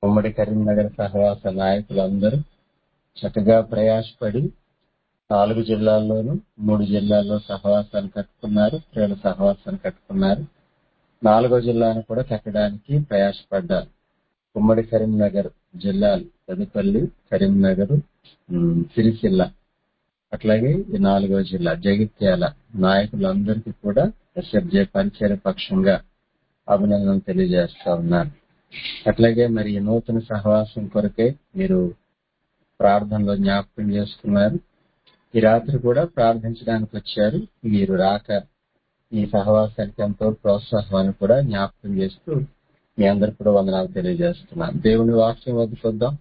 ఉమ్మడి కరీంనగర్ సహవాస నాయకులందరూ చక్కగా ప్రయాసపడి నాలుగు జిల్లాల్లోనూ మూడు జిల్లాల్లో సహవాసాలు కట్టుకున్నారు స్త్రీల సహవాసాలు కట్టుకున్నారు నాలుగో జిల్లాను కూడా కట్టడానికి ప్రయాసపడ్డారు ఉమ్మడి కరీంనగర్ జిల్లాలు పెద్దపల్లి కరీంనగర్ ఉమ్, సిరిసిల్ల అట్లాగే ఈ నాలుగో జిల్లా జగిత్యాల నాయకులందరికీ కూడా ఎస్ఎఫ్జే పరిచయ పక్షంగా అభినందనలు తెలియజేస్తా ఉన్నాను అట్లాగే మరి ఈ నూతన సహవాసం కొరకే మీరు ప్రార్థనలో జ్ఞాపకం చేసుకున్నారు ఈ రాత్రి కూడా ప్రార్థించడానికి వచ్చారు మీరు రాక ఈ సహవాసానికి ఎంతో ప్రోత్సాహాన్ని కూడా జ్ఞాపకం చేస్తూ మీ అందరు కూడా వందనాలు తెలియజేస్తున్నాను దేవుని వాక్యం వద్దుకొద్దాం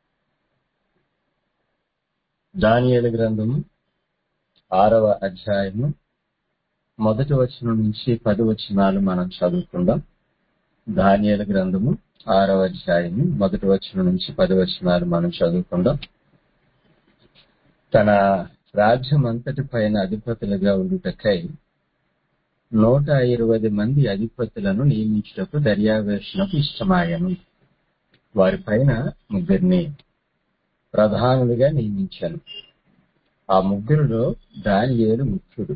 దానియేలు గ్రంథము ఆరవ అధ్యాయము మొదటి వచనం నుంచి పది వచనాలు మనం చదువుకుందాం దానియేలు గ్రంథము ఆరవ అధ్యాయము మొదటి వచనం నుంచి పది వచనాలు మనం చదువుకుందాం తన రాజ్యం అంతటి పైన అధిపతులుగా ఉండుటకై నూట ఇరవై మంది అధిపతులను నియమించుటకు దర్యావేషణకు ఇష్టమాయను వారి పైన ముగ్గురిని ప్రధానులుగా నియమించాను ఆ ముగ్గురులో దానియేలు ముఖ్యుడు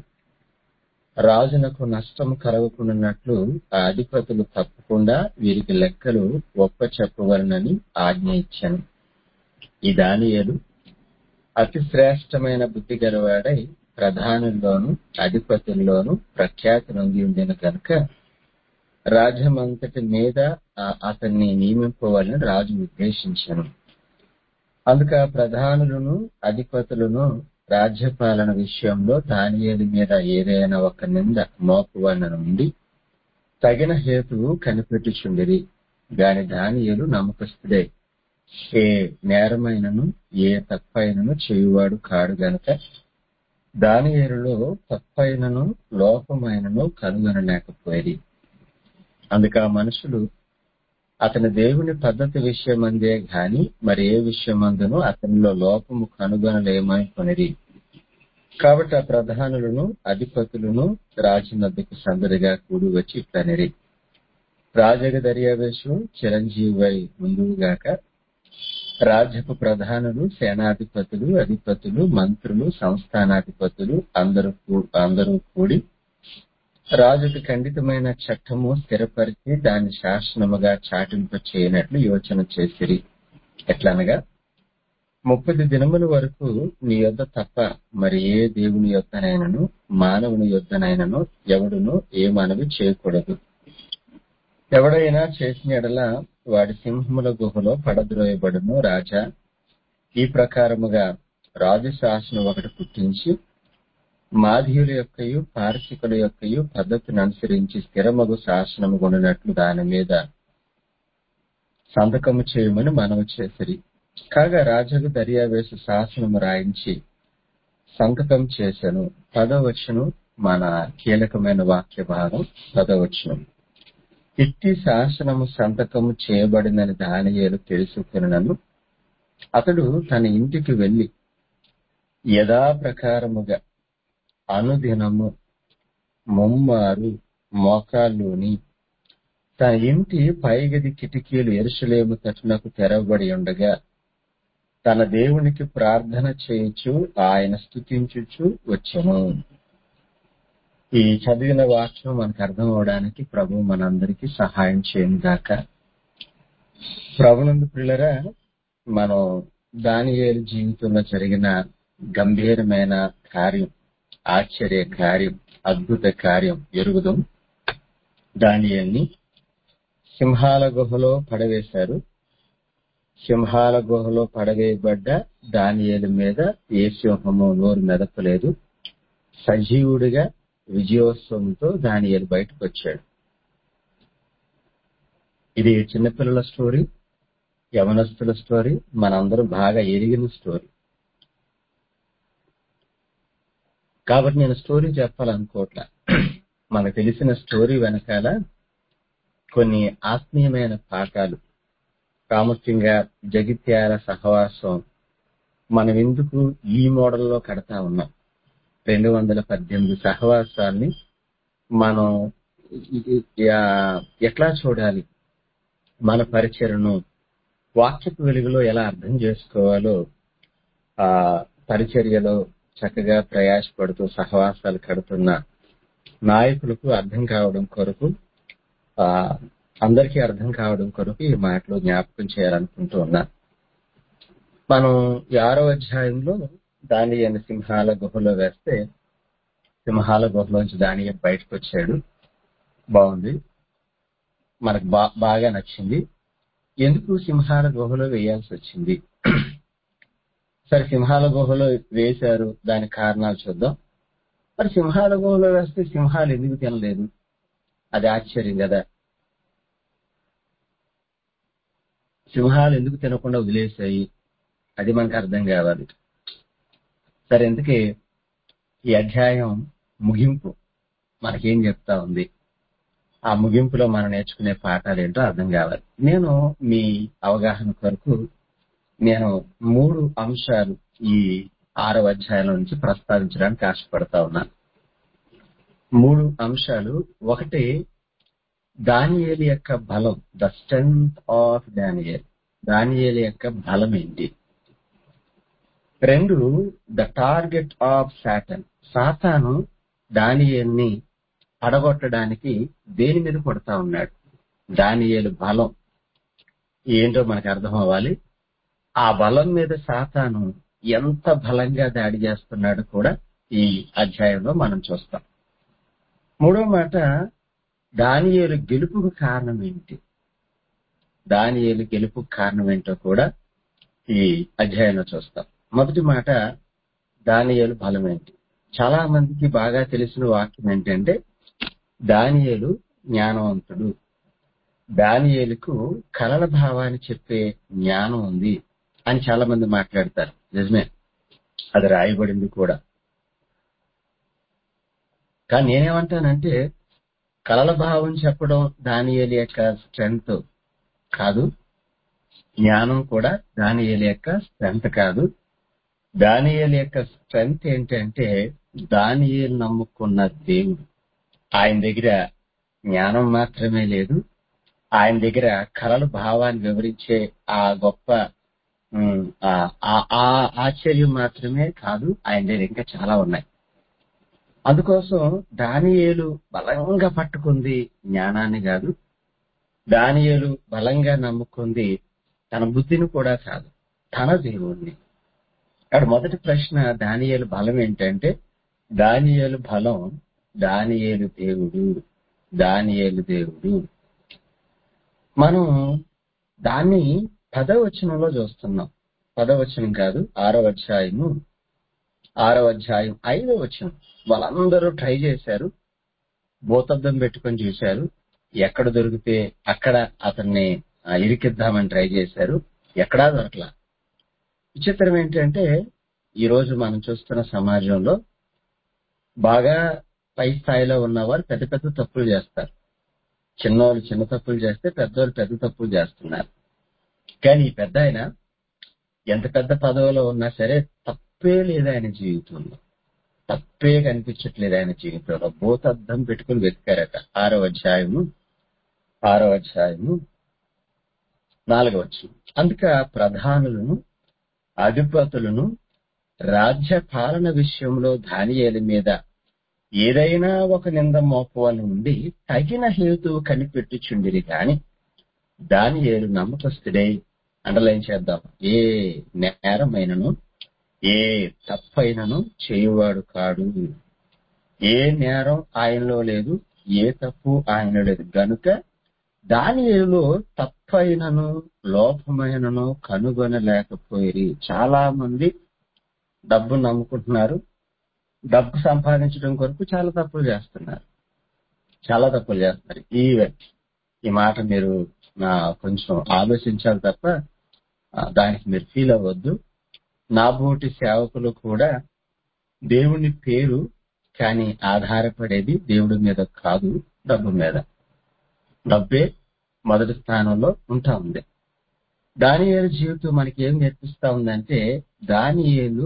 రాజునకు నష్టం కలగకుండానట్లు ఆ అధిపతులు తప్పకుండా వీరికి లెక్కలు ఒప్ప చెప్పవలనని ఆజ్ఞ ఇచ్చాను ఈ దానియేలు అతి శ్రేష్టమైన బుద్ధి గలవాడై ప్రధానుల్లోను అధిపతుల్లోను ప్రఖ్యాతి నొంది ఉండిన కనుక రాజ్యమంతటి మీద ఆ- అతన్ని నియమింపవాలని రాజు ఉద్దేశించాను అందుక ప్రధానులను అధిపతులను రాజ్యపాలన విషయంలో దానియేలు మీద ఏదైనా ఒక నింద మోపువన్న నుండి తగిన హేతువు కనిపెట్టుచుండిరి గాని దానియేలు నమ్మకస్తుడే ఏ నేరమైనను ఏ తప్పైనను చేయువాడు కాడు గనుక దానియేలులో తప్పైనను లోపమైనను కనుగొనలేకపోయేది అందుక ఆ మనుషులు అతని దేవుని పద్ధతి విషయమందే గాని మరి ఏ విషయమందును అతనిలో లోపము కనుగొనలేమనుకొనిది కాబట్టి ఆ ప్రధానులను అధిపతులను రాజునద్దకు సందడిగా కూడి వచ్చి ఇట్లనిరి రాజగ దర్యావేశు చిరంజీవి ముందుగాక రాజ్యపు ప్రధానులు సేనాధిపతులు అధిపతులు మంత్రులు సంస్థానాధిపతులు అందరూ కూ- అందరూ కూడి రాజుకు ఖండితమైన చట్టము స్థిరపరిచి దాన్ని శాసనముగా చాటింప చేయనట్లు యోచన చేసిరి ఎట్లనగా ముప్పది దినముల వరకు నీ యొద్ద తప్ప మరి ఏ దేవుని యొద్దనైనను మానవుని యొద్దనైనను ఎవడును ఏ మనవి చేయకూడదు ఎవడైనా చేసిన ఎడల వాడి సింహముల గుహలో పడద్రోయబడును రాజా ఈ ప్రకారముగా రాజు శాసనం ఒకటి పుట్టించి మాధీయుల యొక్కయు పారసికుల యొక్కయు పద్ధతిని అనుసరించి స్థిరమగు శాసనము కొనినట్లు దాని మీద సంతకము చేయమని మనవి చేసిరి కాగా రాజుకు దర్యావేసు శాసనము రాయించి సంతకం చేశాను పదవచనం మన కీలకమైన వాక్య భాగం పదవచనం ఇట్టి శాసనము సంతకము చేయబడిందని దానియేలు తెలుసుకున్నను అతడు తన ఇంటికి వెళ్లి యథాప్రకారముగా అనుదినము ముమ్మారు మోకాళ్ళుని తన ఇంటి పైగది కిటికీలు ఎరుసలేము తట్టునకు తెరవబడి ఉండగా తన దేవునికి ప్రార్థన చేయుచు ఆయన స్తుతించుచు వచ్చెను ఈ చదివిన వాక్యం మనకు అర్థం అవడానికి ప్రభు మనందరికీ సహాయం చేయను గాక ప్రభునందు పిల్లరా మనం దానియేలు జీవితంలో జరిగిన గంభీరమైన కార్యం ఆశ్చర్య కార్యం అద్భుత కార్యం ఎరుగుదాం దానియేల్ని సింహాల గుహలో పడవేశారు సింహాల గుహలో పడవేయబడ్డ దానియేలు మీద ఏ సింహము నోరు మెదపలేదు సజీవుడిగా విజయోత్సవంతో దానియేలు బయటకు వచ్చాడు ఇది చిన్నపిల్లల స్టోరీ యవనస్తుల స్టోరీ మనందరం బాగా ఎరిగిన స్టోరీ కాబట్టి నేను స్టోరీ చెప్పాలనుకోవట్లా మనకు తెలిసిన స్టోరీ వెనకాల కొన్ని ఆత్మీయమైన పాఠాలు ప్రాముఖ్యంగా జగిత్యాల సహవాసం మనం ఎందుకు ఈ మోడల్లో కడతా ఉన్నాం రెండు వందల పద్దెనిమిది సహవాసాల్ని మనం ఈ- ఈ- ఆ, ఎట్లా చూడాలి మన పరిచయను వాక్యపు వెలుగులో ఎలా అర్థం చేసుకోవాలో ఆ పరిచర్యలో చక్కగా ప్రయాసపడుతూ సహవాసాలు కడుతున్న నాయకులకు అర్థం కావడం కొరకు ఆ అందరికీ అర్థం కావడం కొరకు ఈ మాటలు జ్ఞాపకం చేయాలనుకుంటూ ఉన్నా మనం ఈ ఆరో అధ్యాయంలో దాని అని సింహాల గుహలో వేస్తే సింహాల గుహలోంచి దాని బయటకు వచ్చాడు బాగుంది మనకు బా బాగా నచ్చింది ఎందుకు సింహాల గుహలో వేయాల్సి వచ్చింది సరే సింహాల గుహలో వేశారు దాని కారణాలు చూద్దాం మరి సింహాల గుహలో వేస్తే సింహాలు ఎందుకు తినలేదు అది ఆశ్చర్యం కదా సింహాలు ఎందుకు తినకుండా వదిలేశాయి అది మనకు అర్థం కావాలి సరే ఎందుకే ఈ అధ్యాయం ముగింపు మనకేం చెప్తా ఉంది ఆ ముగింపులో మనం నేర్చుకునే పాఠాలు ఏంటో అర్థం కావాలి నేను మీ అవగాహన కొరకు నేను మూడు అంశాలు ఈ ఆరవ అధ్యాయం నుంచి ప్రస్తావించడానికి ఆశపడతా ఉన్నాను మూడు అంశాలు ఒకటి దానియేలు యొక్క బలం ద స్ట్రెంగ్త్ ఆఫ్ దానియేల్ దానియేలు యొక్క బలం ఏంటి రెండు ద టార్గెట్ ఆఫ్ సాటన్ సాతాను దానియేల్ని పడగొట్టడానికి దేని మీద కొడతా ఉన్నాడు దానియేలు బలం ఏంటో మనకు అర్థం అవ్వాలి ఆ బలం మీద సాతాను ఎంత బలంగా దాడి చేస్తున్నాడో కూడా ఈ అధ్యాయంలో మనం చూస్తాం మూడో మాట దానియేలు గెలుపుకు కారణం ఏంటి దానియేలు గెలుపుకు కారణం ఏంటో కూడా ఈ అధ్యాయంలో చూస్తాం మొదటి మాట దానియేలు బలం ఏంటి చాలా మందికి బాగా తెలిసిన వాక్యం ఏంటంటే దానియేలు జ్ఞానవంతుడు దానియేలుకు కలల భావాన్ని చెప్పే జ్ఞానం ఉంది అని చాలా మంది మాట్లాడతారు నిజమే అది రాయబడింది కూడా కానీ నేనేమంటానంటే కలల భావం చెప్పడం దానియేలు యొక్క స్ట్రెంగ్త్ కాదు జ్ఞానం కూడా దానియేలు యొక్క స్ట్రెంగ్త్ కాదు దానియేలు యొక్క స్ట్రెంగ్త్ ఏంటంటే దానియేలు నమ్ముకున్న దేవుడు ఆయన దగ్గర జ్ఞానం మాత్రమే లేదు ఆయన దగ్గర కలల భావాన్ని వివరించే ఆ గొప్ప ఉమ్, ఆ- ఆ- ఆ ఆశ్చర్యం మాత్రమే కాదు ఆయన దగ్గర ఇంకా చాలా ఉన్నాయి అందుకోసం దానియేలు బలంగా పట్టుకుంది జ్ఞానాన్ని కాదు దానియేలు బలంగా నమ్ముకుంది తన బుద్ధిని కూడా కాదు తన దేవుణ్ణి అక్కడ మొదటి ప్రశ్న దానియేలు బలం ఏంటంటే దానియేలు బలం దానియేలు దేవుడు దానియేలు దేవుడు మనం దాన్ని పదవచనంలో చూస్తున్నాం పదవచనం కాదు ఆరో అధ్యాయము ఆరో అధ్యాయం ఐదో వచనం వాళ్ళందరూ ట్రై చేశారు భూతద్దం పెట్టుకొని చూశారు ఎక్కడ దొరికితే అక్కడ అతన్ని ఆ, ఇరికిద్దామని ట్రై చేశారు ఎక్కడా దొరకలా విచిత్రం ఏంటంటే ఈ రోజు మనం చూస్తున్న సమాజంలో బాగా పై స్థాయిలో ఉన్నవారు పెద్ద పెద్ద తప్పులు చేస్తారు చిన్నవాళ్ళు చిన్న తప్పులు చేస్తే పెద్దవాళ్ళు పెద్ద తప్పులు చేస్తున్నారు కానీ ఈ పెద్ద ఆయన ఎంత పెద్ద పదవిలో ఉన్నా సరే తప్పే లేదు ఆయన జీవితంలో తప్పే కనిపించట్లేదు ఆయన జీవితంలో భూతద్దం పెట్టుకుని వెతికారట ఆరో అధ్యాయము ఆరో అధ్యాయము నాలుగో వచ్చి అందుక ప్రధానులను అధిపతులను రాజ్య పాలన విషయంలో దానియేలు మీద ఏదైనా ఒక నింద మోపవని ఉండి తగిన హేతువు కనిపెట్టుచుండిరి గాని దానియేలు నమ్మకస్తుడై అండర్లైన్ చేద్దాం ఏ నేరమైనను ఏ తప్పైనను చేయువాడు కాడు ఏ నేరం ఆయనలో లేదు ఏ తప్పు ఆయనలో లేదు గనుక దానిలో తప్పైనను లోపమైనను కనుగొనలేకపోయి చాలా మంది డబ్బు నమ్ముకుంటున్నారు డబ్బు సంపాదించడం కొరకు చాలా తప్పులు చేస్తున్నారు చాలా తప్పులు చేస్తున్నారు ఈ ఈ మాట మీరు ఆ, కొంచెం ఆలోచించాలి తప్ప ఆ, దానికి మీరు ఫీల్ అవ్వద్దు నాబోటి సేవకులు కూడా దేవుని పేరు కానీ ఆధారపడేది దేవుడి మీద కాదు డబ్బు మీద డబ్బే మొదటి స్థానంలో ఉంటా ఉంది దానియేలు జీవితం మనకి ఏం నేర్పిస్తా ఉందంటే దానియేలు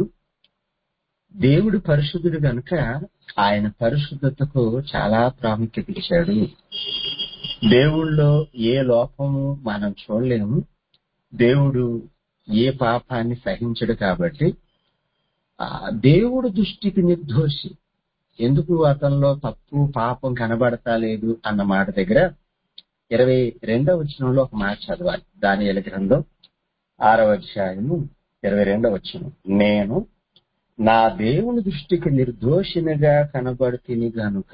దేవుడు పరిశుద్ధుడు గనుక ఆయన పరిశుద్ధతకు చాలా ప్రాముఖ్యత ఇచ్చాడు దేవుళ్ళో ఏ లోపము మనం చూడలేము దేవుడు ఏ పాపాన్ని సహించడు కాబట్టి ఆ దేవుడు దృష్టికి నిర్దోషి ఎందుకు అతనిలో తప్పు పాపం కనబడతా లేదు అన్న మాట దగ్గర ఇరవై రెండవ వచనంలో ఒక మాట చదవాలి దాని గ్రంథం ఆరవ అధ్యాయము ఇరవై రెండవ వచనం నేను నా దేవుని దృష్టికి నిర్దోషినిగా కనబడుతుంది గనుక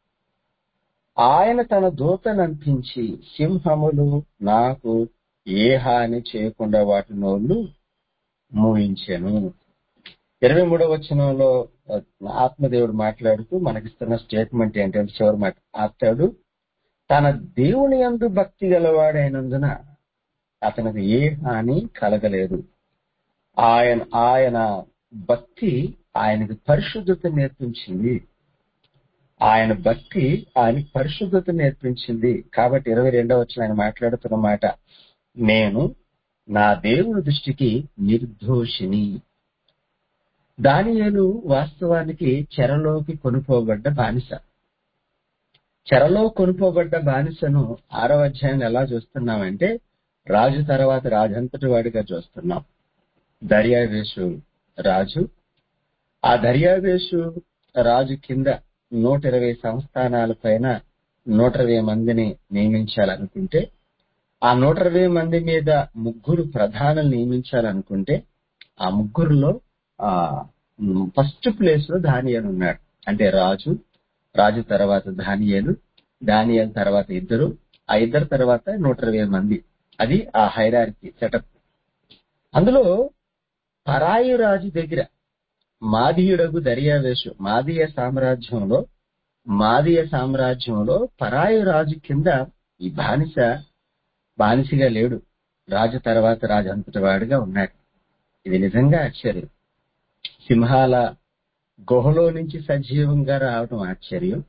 ఆయన తన దూతనంపించి సింహములు నాకు ఏ హాని చేయకుండా వాటి నోళ్ళు మూయించాను ఇరవై మూడవ వచనంలో ఆ, ఆత్మదేవుడు మాట్లాడుతూ మనకిస్తున్న స్టేట్మెంట్ ఏంటంటే చివరి మాట అతడు తన దేవుని యందు భక్తి గలవాడైనందున అతనికి ఏ హాని కలగలేదు ఆయన ఆయన భక్తి ఆయనకు పరిశుద్ధత నేర్పించింది ఆయన భక్తి ఆయన పరిశుద్ధత నేర్పించింది కాబట్టి ఇరవై రెండవ వచ్చిన ఆయన మాట్లాడుతున్న మాట నేను నా దేవుని దృష్టికి నిర్దోషిని దానియేలు వాస్తవానికి చెరలోకి కొనుక్కోబడ్డ బానిస చెరలో కొనుక్కోబడ్డ బానిసను ఆరో అధ్యాయం ఎలా చూస్తున్నామంటే రాజు తర్వాత రాజంతటి వాడిగా చూస్తున్నాం దర్యావేషు రాజు ఆ దర్యావేషు రాజు కింద నూట ఇరవై సంస్థానాల పైన నూట ఇరవై మందిని నియమించాలనుకుంటే ఆ నూట ఇరవై మంది మీద ముగ్గురు ప్రధానులు నియమించాలనుకుంటే ఆ ముగ్గురులో ఆ ఫస్ట్ ప్లేస్ లో దానియేలు ఉన్నాడు అంటే రాజు రాజు తర్వాత దానియేలు దానియేలు తర్వాత ఇద్దరు ఆ ఇద్దరు తర్వాత నూట ఇరవై మంది అది ఆ హైరార్కి సెటప్ అందులో పరాయి రాజు దగ్గర మాదీయుడగు దర్యావేషు మాదీయ సామ్రాజ్యంలో మాదీయ సామ్రాజ్యంలో పరాయి రాజు కింద ఈ బానిస బానిసగా లేడు రాజు తర్వాత రాజు అంతటి వాడిగా ఉన్నాడు ఇది నిజంగా ఆశ్చర్యం సింహాల గుహలో నుంచి సజీవంగా రావడం ఆశ్చర్యం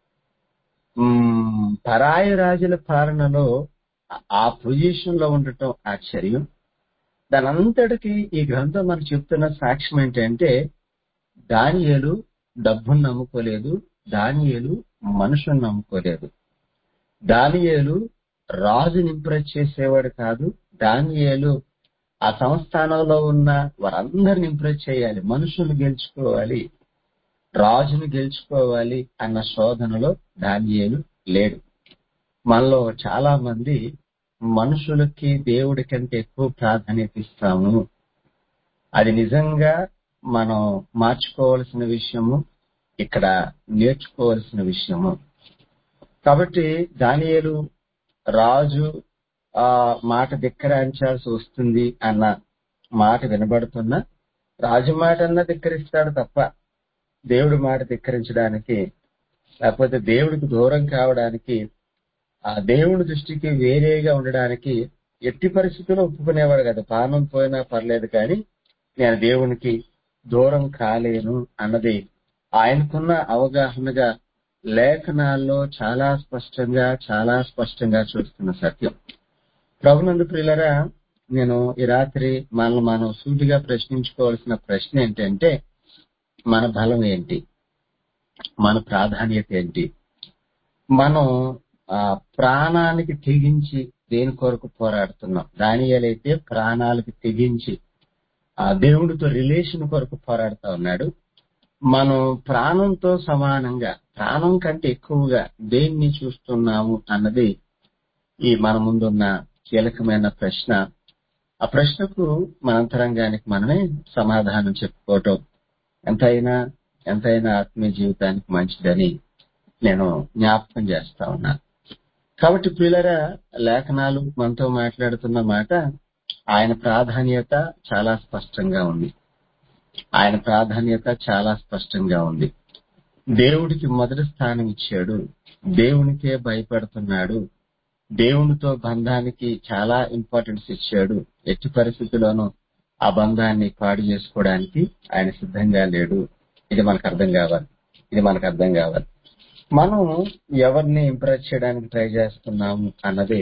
మ్మ్, పరాయి రాజుల పాలనలో ఆ- ఆ పొజిషన్ లో ఉండటం ఆశ్చర్యం దాని అంతటికి ఈ గ్రంథం మనకు చెప్తున్న సాక్ష్యం ఏంటంటే దానియేలు డబ్బును నమ్ముకోలేదు దానియేలు మనుషుని నమ్ముకోలేదు దానియేలు రాజుని ఇంప్రెస్ చేసేవాడు కాదు దానియేలు ఆ సంస్థానంలో ఉన్న వారందరిని ఇంప్రెస్ చేయాలి మనుషుల్ని గెలుచుకోవాలి రాజును గెలుచుకోవాలి అన్న శోధనలో దానియేలు లేడు మనలో చాలా మంది మనుషులకి దేవుడి కంటే ఎక్కువ ప్రాధాన్యత ఇస్తాము అది నిజంగా మనం మార్చుకోవాల్సిన విషయము ఇక్కడ నేర్చుకోవాల్సిన విషయము కాబట్టి దానియేలు రాజు ఆ మాట ధిక్కరించాల్సి వస్తుంది అన్న మాట వినబడుతున్నా రాజు మాట అన్న ధిక్కరిస్తాడు తప్ప దేవుడి మాట ధిక్కరించడానికి లేకపోతే దేవుడికి దూరం కావడానికి ఆ దేవుడి దృష్టికి వేరేగా ఉండడానికి ఎట్టి పరిస్థితుల్లో ఒప్పుకునేవాడు కదా ప్రాణం పోయినా పర్లేదు కానీ నేను దేవునికి దూరం కాలేను అన్నది ఆయనకున్న అవగాహనగా లేఖనాల్లో చాలా స్పష్టంగా చాలా స్పష్టంగా చూస్తున్న సత్యం ప్రభునందు ప్రియులరా నేను ఈ రాత్రి మనల్ని మనం సూటిగా ప్రశ్నించుకోవాల్సిన ప్రశ్న ఏంటంటే మన బలం ఏంటి మన ప్రాధాన్యత ఏంటి మనం ఆ ప్రాణానికి తెగించి దేని కొరకు పోరాడుతున్నాం దానియాలైతే ప్రాణాలకు తెగించి ఆ దేవుడితో రిలేషన్ కొరకు పోరాడుతా ఉన్నాడు మనం ప్రాణంతో సమానంగా ప్రాణం కంటే ఎక్కువగా దేన్ని చూస్తున్నాము అన్నది ఈ మన ముందున్న కీలకమైన ప్రశ్న ఆ ప్రశ్నకు మన అంతరంగానికి మనమే సమాధానం చెప్పుకోవటం ఎంతైనా ఎంతైనా ఆత్మీయ జీవితానికి మంచిదని నేను జ్ఞాపకం చేస్తా ఉన్నా కాబట్టి ప్రియులరా లేఖనాలు మనతో మాట్లాడుతున్న మాట ఆయన ప్రాధాన్యత చాలా స్పష్టంగా ఉంది ఆయన ప్రాధాన్యత చాలా స్పష్టంగా ఉంది దేవుడికి మొదటి స్థానం ఇచ్చాడు దేవునికే భయపడుతున్నాడు దేవునితో బంధానికి చాలా ఇంపార్టెన్స్ ఇచ్చాడు ఎట్టి పరిస్థితుల్లోనూ ఆ బంధాన్ని పాడు చేసుకోవడానికి ఆయన సిద్ధంగా లేడు ఇది మనకు అర్థం కావాలి ఇది మనకు అర్థం కావాలి మనం ఎవరిని ఇంప్రెస్ చేయడానికి ట్రై చేస్తున్నాము అన్నదే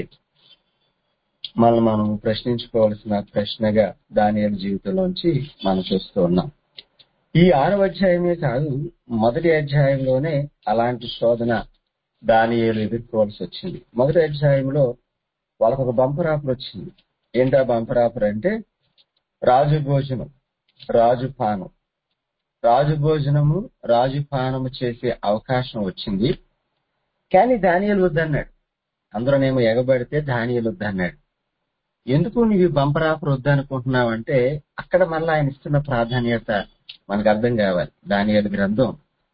మనం మనం ప్రశ్నించుకోవాల్సిన ప్రశ్నగా దాని జీవితంలోంచి మనం చూస్తూ ఉన్నాం ఈ ఆరవ అధ్యాయమే కాదు మొదటి అధ్యాయంలోనే అలాంటి శోధన దానియేలు ఎదుర్కోవాల్సి వచ్చింది మొదటి అధ్యాయంలో వాళ్ళకు ఒక బంపర్ ఆఫర్ వచ్చింది ఏంటా బంపర్ ఆఫర్ అంటే రాజు భోజనం రాజు పానం రాజు భోజనము రాజు పానము చేసే అవకాశం వచ్చింది కానీ దానియలు వద్దన్నాడు అందులోనేమో ఎగబడితే దానియలు వద్దన్నాడు ఎందుకు నువ్వు బంపర్ ఆఫర్ వద్దనుకుంటున్నావంటే అక్కడ మళ్ళీ ఆయన ఇస్తున్న ప్రాధాన్యత మనకు అర్థం కావాలి దానియలు గ్రంథం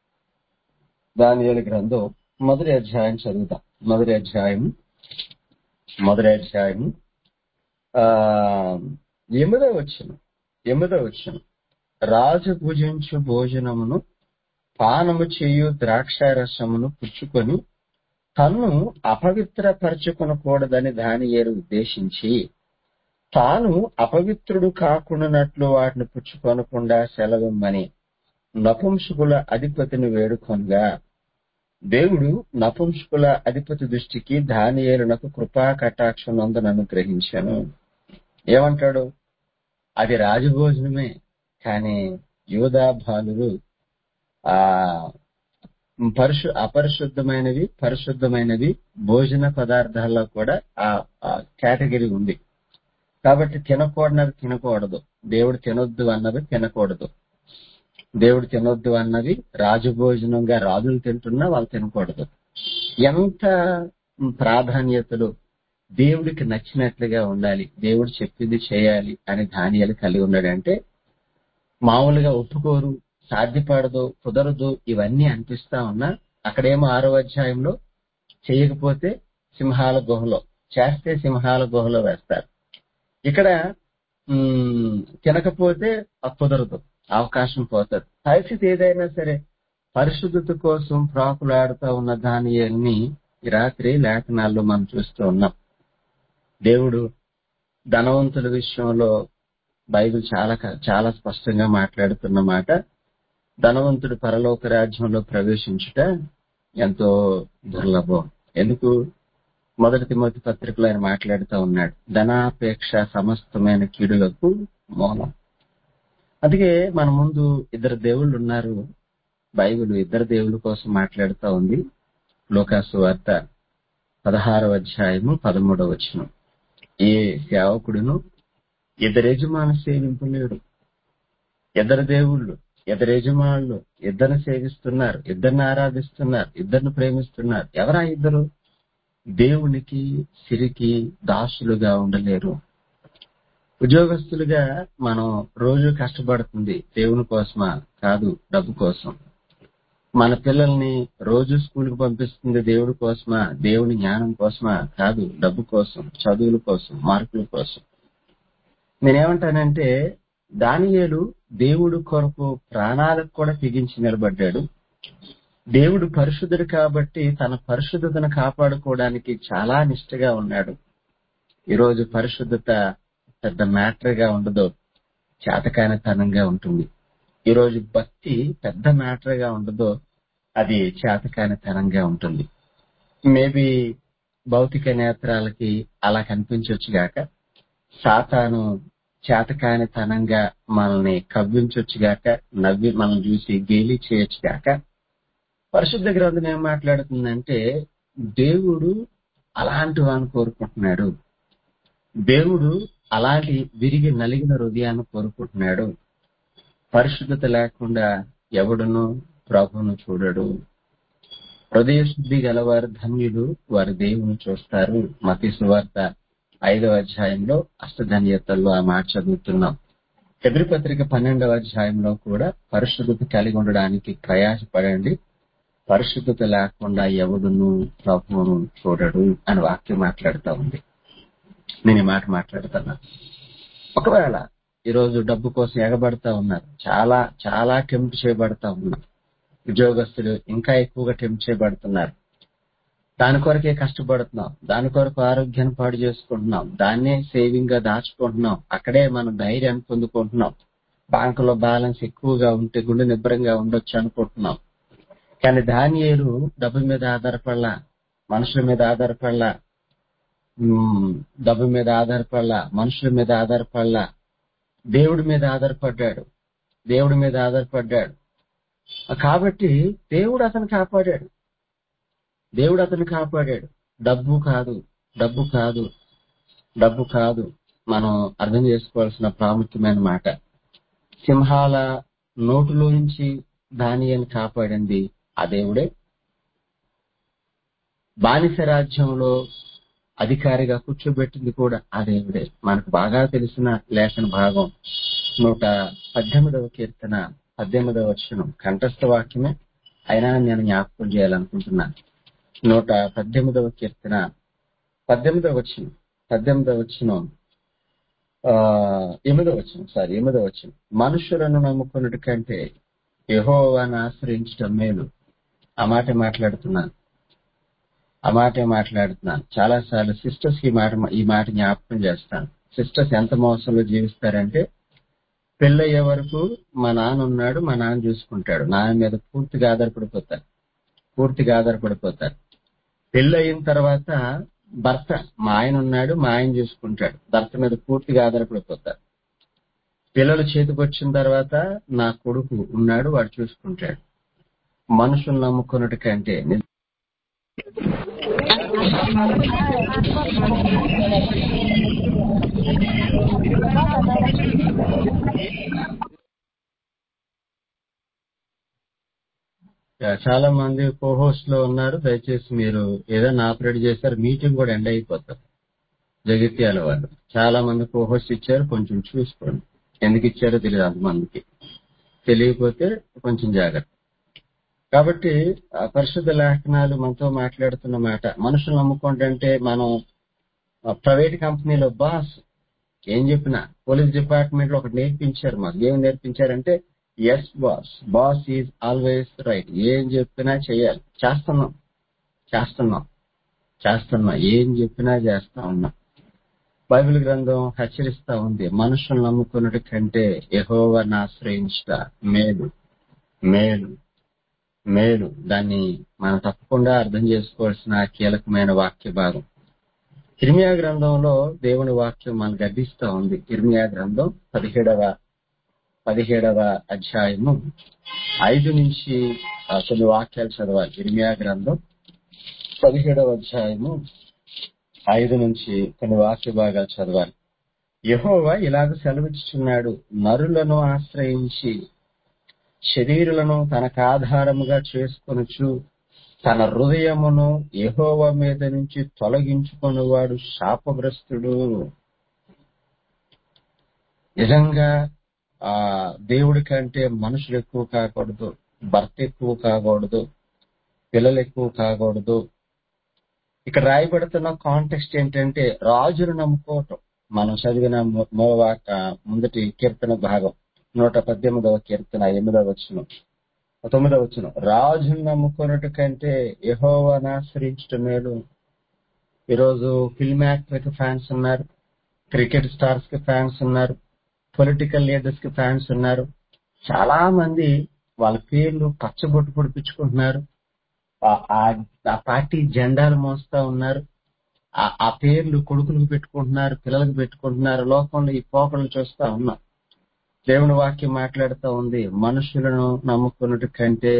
దానియలు గ్రంథం మొదటి అధ్యాయం చదువుతాం మొదటి అధ్యాయం మొదటి అధ్యాయం ఆ ఎనిమిదో వచ్చిన ఎనిమిదో వచ్చిన రాజు భుజించు భోజనమును పానము చేయు ద్రాక్షారసమును పుచ్చుకొని తన్ను అపవిత్రపరచుకొనకూడదని దానియేలు ఉద్దేశించి తాను అపవిత్రుడు కాకుండానట్లు వాటిని పుచ్చుకొనకుండా సెలవిమ్మని నపుంసకుల అధిపతిని వేడుకొనగా దేవుడు నపుంసకుల అధిపతి దృష్టికి దానియేలునకు కృపా కటాక్షం నందును అనుగ్రహించాను ఏమంటాడు అది రాజభోజనమే కానీ యోధా బాలురు ఆ పరిశు అపరిశుద్ధమైనవి పరిశుద్ధమైనవి భోజన పదార్థాల్లో కూడా ఆ కేటగిరీ ఉంది కాబట్టి తినకూడనవి తినకూడదు దేవుడు తినొద్దు అన్నవి తినకూడదు దేవుడు తినొద్దు అన్నది రాజభోజనంగా రాజులు తింటున్నా వాళ్ళు తినకూడదు ఎంత ప్రాధాన్యతలు దేవుడికి నచ్చినట్లుగా ఉండాలి దేవుడు చెప్పింది చేయాలి అని ధాన్యాలు కలిగి ఉన్నాడంటే మామూలుగా ఒప్పుకోరు సాధ్యపడదు కుదరదు ఇవన్నీ అనిపిస్తా ఉన్నా అక్కడేమో ఆరో అధ్యాయంలో చేయకపోతే సింహాల గుహలో చేస్తే సింహాల గుహలో వేస్తారు ఇక్కడ తినకపోతే కుదరదు అవకాశం పోతుంది పరిస్థితి ఏదైనా సరే పరిశుద్ధత కోసం ప్రాకులాడుతూ ఉన్న దానియల్ని రాత్రి లేఖనాల్లో మనం చూస్తూ ఉన్నాం దేవుడు ధనవంతుల విషయంలో బైబిల్ చాలా చాలా స్పష్టంగా మాట్లాడుతున్న మాట ధనవంతుడు పరలోక రాజ్యంలో ప్రవేశించుట ఎంతో దుర్లభం ఎందుకు మొదటి తిమోతి పత్రికలో ఆయన మాట్లాడుతూ ఉన్నాడు ధనాపేక్ష సమస్తమైన కీడులకు మూలం అందుకే మన ముందు ఇద్దరు దేవుళ్ళు ఉన్నారు బైబిల్ ఇద్దరు దేవుళ్ళ కోసం మాట్లాడుతూ ఉంది లోకాసు వార్త పదహారవ అధ్యాయము పదమూడవ వచనం ఏ సేవకుడును ఇద్దరు యజమాను సేవింపలేడు ఇద్దరు దేవుళ్ళు ఇద్దరు యజమానులు ఇద్దరిని సేవిస్తున్నారు ఇద్దరిని ఆరాధిస్తున్నారు ఇద్దరిని ప్రేమిస్తున్నారు ఎవరా ఇద్దరు దేవునికి సిరికి దాసులుగా ఉండలేరు ఉద్యోగస్తులుగా మనం రోజు కష్టపడుతుంది దేవుని కోసమా కాదు డబ్బు కోసం మన పిల్లల్ని రోజు స్కూల్కి పంపిస్తుంది దేవుడి కోసమా దేవుని జ్ఞానం కోసమా కాదు డబ్బు కోసం చదువుల కోసం మార్కుల కోసం నేనేమంటానంటే దానియేలు దేవుడు కొరకు ప్రాణాలకు కూడా తెగించి నిలబడ్డాడు దేవుడు పరిశుద్ధుడు కాబట్టి తన పరిశుద్ధతను కాపాడుకోవడానికి చాలా నిష్ఠగా ఉన్నాడు ఈరోజు పరిశుద్ధత పెద్ద మ్యాటర్ గా ఉండదు చేతకానితనంగా ఉంటుంది ఈరోజు భక్తి పెద్ద మ్యాటర్ గా ఉండదో అది చేతకానితనంగా ఉంటుంది మేబీ భౌతిక నేత్రాలకి అలా కనిపించవచ్చు గాక సాతాను చేతకానితనంగా మనల్ని కవ్వించవచ్చు గాక నవ్వి మనం చూసి గేలి చేయొచ్చు గాక పరిశుద్ధ గ్రంథం ఏం మాట్లాడుతుందంటే దేవుడు అలాంటి వాడిని కోరుకుంటున్నాడు దేవుడు అలాంటి విరిగి నలిగిన హృదయాన్ని కోరుకుంటున్నాడు పరిశుద్ధత లేకుండా ఎవడును ప్రభును చూడడు హృదయ శుద్ధి గలవారు ధన్యులు వారి దేవుని చూస్తారు మతి సువార్త ఐదవ అధ్యాయంలో అష్టధన్యతల్లో ఆ మాట చదువుతున్నాం ఎదురు పత్రిక పన్నెండవ అధ్యాయంలో కూడా పరిశుద్ధత కలిగి ఉండడానికి ప్రయాసపడండి పరిశుద్ధత లేకుండా ఎవడును ప్రభువును చూడడు అని వాక్యం మాట్లాడుతూ ఉంది నేను ఈ మాట మాట్లాడుతున్నా ఒకవేళ ఈరోజు డబ్బు కోసం ఎగబడతా ఉన్నారు చాలా చాలా టెంప్ట్ చేయబడతా ఉన్నారు ఉద్యోగస్తులు ఇంకా ఎక్కువగా టెంప్ట్ చేయబడుతున్నారు దాని కొరకే కష్టపడుతున్నాం దాని కొరకు ఆరోగ్యాన్ని పాడు చేసుకుంటున్నాం దాన్నే సేవింగ్ గా దాచుకుంటున్నాం అక్కడే మనం ధైర్యాన్ని పొందుకుంటున్నాం బ్యాంకులో బ్యాలెన్స్ ఎక్కువగా ఉంటే గుండె నిబ్బరంగా ఉండొచ్చు అనుకుంటున్నాం కానీ ధాన్యాలు డబ్బు మీద ఆధారపడలా మనుషుల మీద ఆధారపడలా డబ్బు మీద ఆధారపడలా మనుషుల మీద ఆధారపడలా దేవుడి మీద ఆధారపడ్డాడు దేవుడి మీద ఆధారపడ్డాడు కాబట్టి దేవుడు అతను కాపాడాడు దేవుడు అతను కాపాడాడు డబ్బు కాదు డబ్బు కాదు డబ్బు కాదు మనం అర్థం చేసుకోవాల్సిన ప్రాముఖ్యమైన మాట సింహాల నోటులో నుంచి దానియని కాపాడింది ఆ దేవుడే బానిస రాజ్యంలో అధికారిగా కూర్చోబెట్టింది కూడా ఆ దేవుడే మనకు బాగా తెలిసిన లేఖన భాగం నూట పద్దెనిమిదవ కీర్తన పద్దెనిమిదవ వచనం కంఠస్థ వాక్యమే అయినా నేను జ్ఞాపకం చేయాలనుకుంటున్నాను నూట పద్దెనిమిదవ కీర్తన పద్దెనిమిదవ వచనం పద్దెనిమిదవ వచనం ఆ ఎనిమిదవ వచనం సారీ ఎనిమిదవ వచనం మనుషులను నమ్ముకున్నటి కంటే యెహోవాను ఆశ్రయించడం మేలు ఆ మాట మాట్లాడుతున్నాను ఆ మాట మాట్లాడుతున్నాను చాలా సార్లు సిస్టర్స్ ఈ మాట ఈ మాట జ్ఞాపకం చేస్తాను సిస్టర్స్ ఎంత మోసంలో జీవిస్తారంటే పెళ్ళయ్యే వరకు మా నాన్న ఉన్నాడు మా నాన్న చూసుకుంటాడు నాన్న మీద పూర్తిగా ఆధారపడిపోతారు పూర్తిగా ఆధారపడిపోతారు పెళ్ళి అయిన తర్వాత భర్త మా ఆయన ఉన్నాడు మా ఆయన చూసుకుంటాడు భర్త మీద పూర్తిగా ఆధారపడిపోతారు పిల్లలు చేతికి వచ్చిన తర్వాత నా కొడుకు ఉన్నాడు వాడు చూసుకుంటాడు మనుషులు నమ్ముకున్నట్టు కంటే నిజ- చాలా మంది కోహోస్ట్ లో ఉన్నారు దయచేసి మీరు ఏదైనా ఆపరేట్ చేశారు మీటింగ్ కూడా ఎండ్ అయిపోతారు జగిత్యాల వాళ్ళు చాలా మంది కోహోస్ట్ ఇచ్చారు కొంచెం చూసుకోండి ఎందుకు ఇచ్చారో తెలియదు అంతమందికి తెలియకపోతే కొంచెం జాగ్రత్త కాబట్టి ఆ పరిశుద్ధ లేఖనాలు మనతో మాట్లాడుతున్న మాట మనుషులు నమ్ముకోండి అంటే మనం ప్రైవేట్ కంపెనీలో బాస్ ఏం చెప్పినా పోలీస్ డిపార్ట్మెంట్ లో ఒకటి నేర్పించారు మాకు ఏం నేర్పించారంటే yes boss boss is always right ఏం చెప్పినా చేయాలి చేస్తున్నాం చేస్తున్నాం చేస్తున్నాం ఏం చెప్పినా చేస్తా ఉన్నాం బైబిల్ గ్రంథం హెచ్చరిస్తా ఉంది మనుషులు నమ్ముకున్నటి కంటే యెహోవాను ఆశ్రయించుట మేలు మేలు మేలు దాన్ని మనం తప్పకుండా అర్థం చేసుకోవాల్సిన కీలకమైన వాక్య భాగం ఇర్మియా గ్రంథంలో దేవుని వాక్యం మనం గర్భిస్తా ఉంది ఇర్మియా గ్రంథం పదిహేడవ పదిహేడవ అధ్యాయము ఐదు నుంచి ఆ, కొన్ని వాక్యాలు చదవాలి ఇర్మియా గ్రంథం పదిహేడవ అధ్యాయము ఐదు నుంచి కొన్ని వాక్య భాగాలు చదవాలి యెహోవా ఇలాగ సెలవిచ్చుచున్నాడు నరులను ఆశ్రయించి శరీరులను తనకు ఆధారముగా చేసుకొనుచు తన హృదయమును యెహోవా మీద నుంచి తొలగించుకునేవాడు శాపగ్రస్తుడు నిజంగా ఆ దేవుడి కంటే మనుషులు ఎక్కువ కాకూడదు భర్త ఎక్కువ కాకూడదు పిల్లలు ఎక్కువ కాకూడదు ఇక్కడ రాయబడుతున్న కాంటెక్స్ట్ ఏంటంటే రాజును నమ్ముకోవటం మనం చదివిన మొ- మొదటి ముందటి కీర్తన భాగం నూట పద్దెనిమిదవ కీర్తన ఎనిమిదవ వచ్చును తొమ్మిదవ వచ్చును రాజును నమ్ముకున్నట్టు కంటే యెహోవాను ఆశ్రయించటం మేలు ఈరోజు ఫిల్మ్ యాక్టర్ కి ఫ్యాన్స్ ఉన్నారు క్రికెట్ స్టార్స్ కి ఫ్యాన్స్ ఉన్నారు పొలిటికల్ లీడర్స్ కి ఫ్యాన్స్ ఉన్నారు చాలా మంది వాళ్ళ పేర్లు పచ్చబొట్టు పొడిపించుకుంటున్నారు ఆ- ఆ- ఆ పార్టీ జెండాలు మోస్తా ఉన్నారు ఆ- ఆ పేర్లు కొడుకులకు పెట్టుకుంటున్నారు పిల్లలకు పెట్టుకుంటున్నారు లోకంలో ఈ పోకడలు చూస్తా ఉన్నాం దేవుని వాక్యం మాట్లాడుతూ ఉంది మనుషులను నమ్ముకున్నట్టు కంటే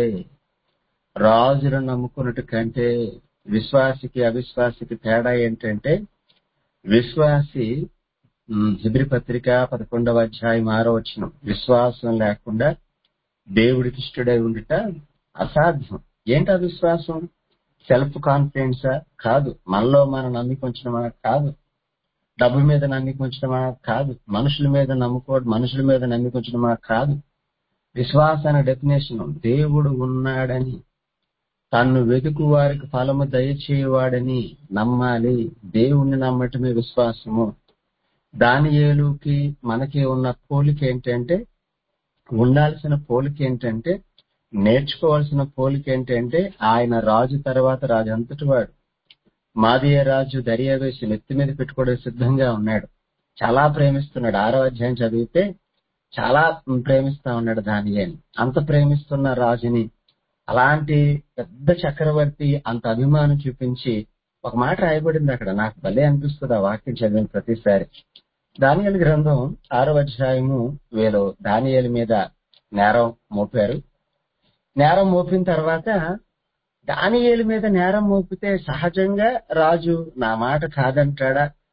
రాజులను నమ్ముకున్నట్టు కంటే విశ్వాసికి అవిశ్వాసికి తేడా ఏంటంటే విశ్వాసి ఉమ్, హిబ్రి పత్రిక పదకొండవ అధ్యాయం ఆరో వచ్చిన విశ్వాసం లేకుండా దేవుడికి ఇష్టడై ఉండుట అసాధ్యం ఏంటి ఆ విశ్వాసం సెల్ఫ్ కాన్ఫిడెన్సా కాదు మనలో మనం నమ్మిక ఉంచడమా కాదు డబ్బు మీద నమ్మిక ఉంచడమా కాదు మనుషుల మీద నమ్ముకో మనుషుల మీద నమ్మిక ఉంచడమా కాదు విశ్వాసానికి డెఫినేషన్ దేవుడు ఉన్నాడని తన్ను వెతుకు వారికి ఫలము దయచేయవాడని నమ్మాలి దేవుణ్ణి నమ్మటమే విశ్వాసము దానియేలుకి మనకి ఉన్న పోలిక ఏంటంటే ఉండాల్సిన పోలిక ఏంటంటే నేర్చుకోవాల్సిన పోలిక ఏంటంటే ఆయన రాజు తర్వాత రాజు అంతటి వాడు మాదీయ రాజు దర్యావేసి నెత్తి మీద పెట్టుకోవడం సిద్ధంగా ఉన్నాడు చాలా ప్రేమిస్తున్నాడు ఆరో అధ్యాయం చదివితే చాలా ప్రేమిస్తా ఉన్నాడు దానియేలు అంత ప్రేమిస్తున్న రాజుని అలాంటి పెద్ద చక్రవర్తి అంత అభిమానం చూపించి ఒక మాట రాయబడింది అక్కడ నాకు భలే అనిపిస్తుంది ఆ వాక్యం చదివిన ప్రతిసారి దానియేలు గ్రంథం ఆరో అధ్యాయము వీళ్ళు దానియేలు మీద నేరం మోపారు నేరం మోపిన తర్వాత దానియేలు మీద నేరం మోపితే సహజంగా రాజు నా మాట కాదంటాడా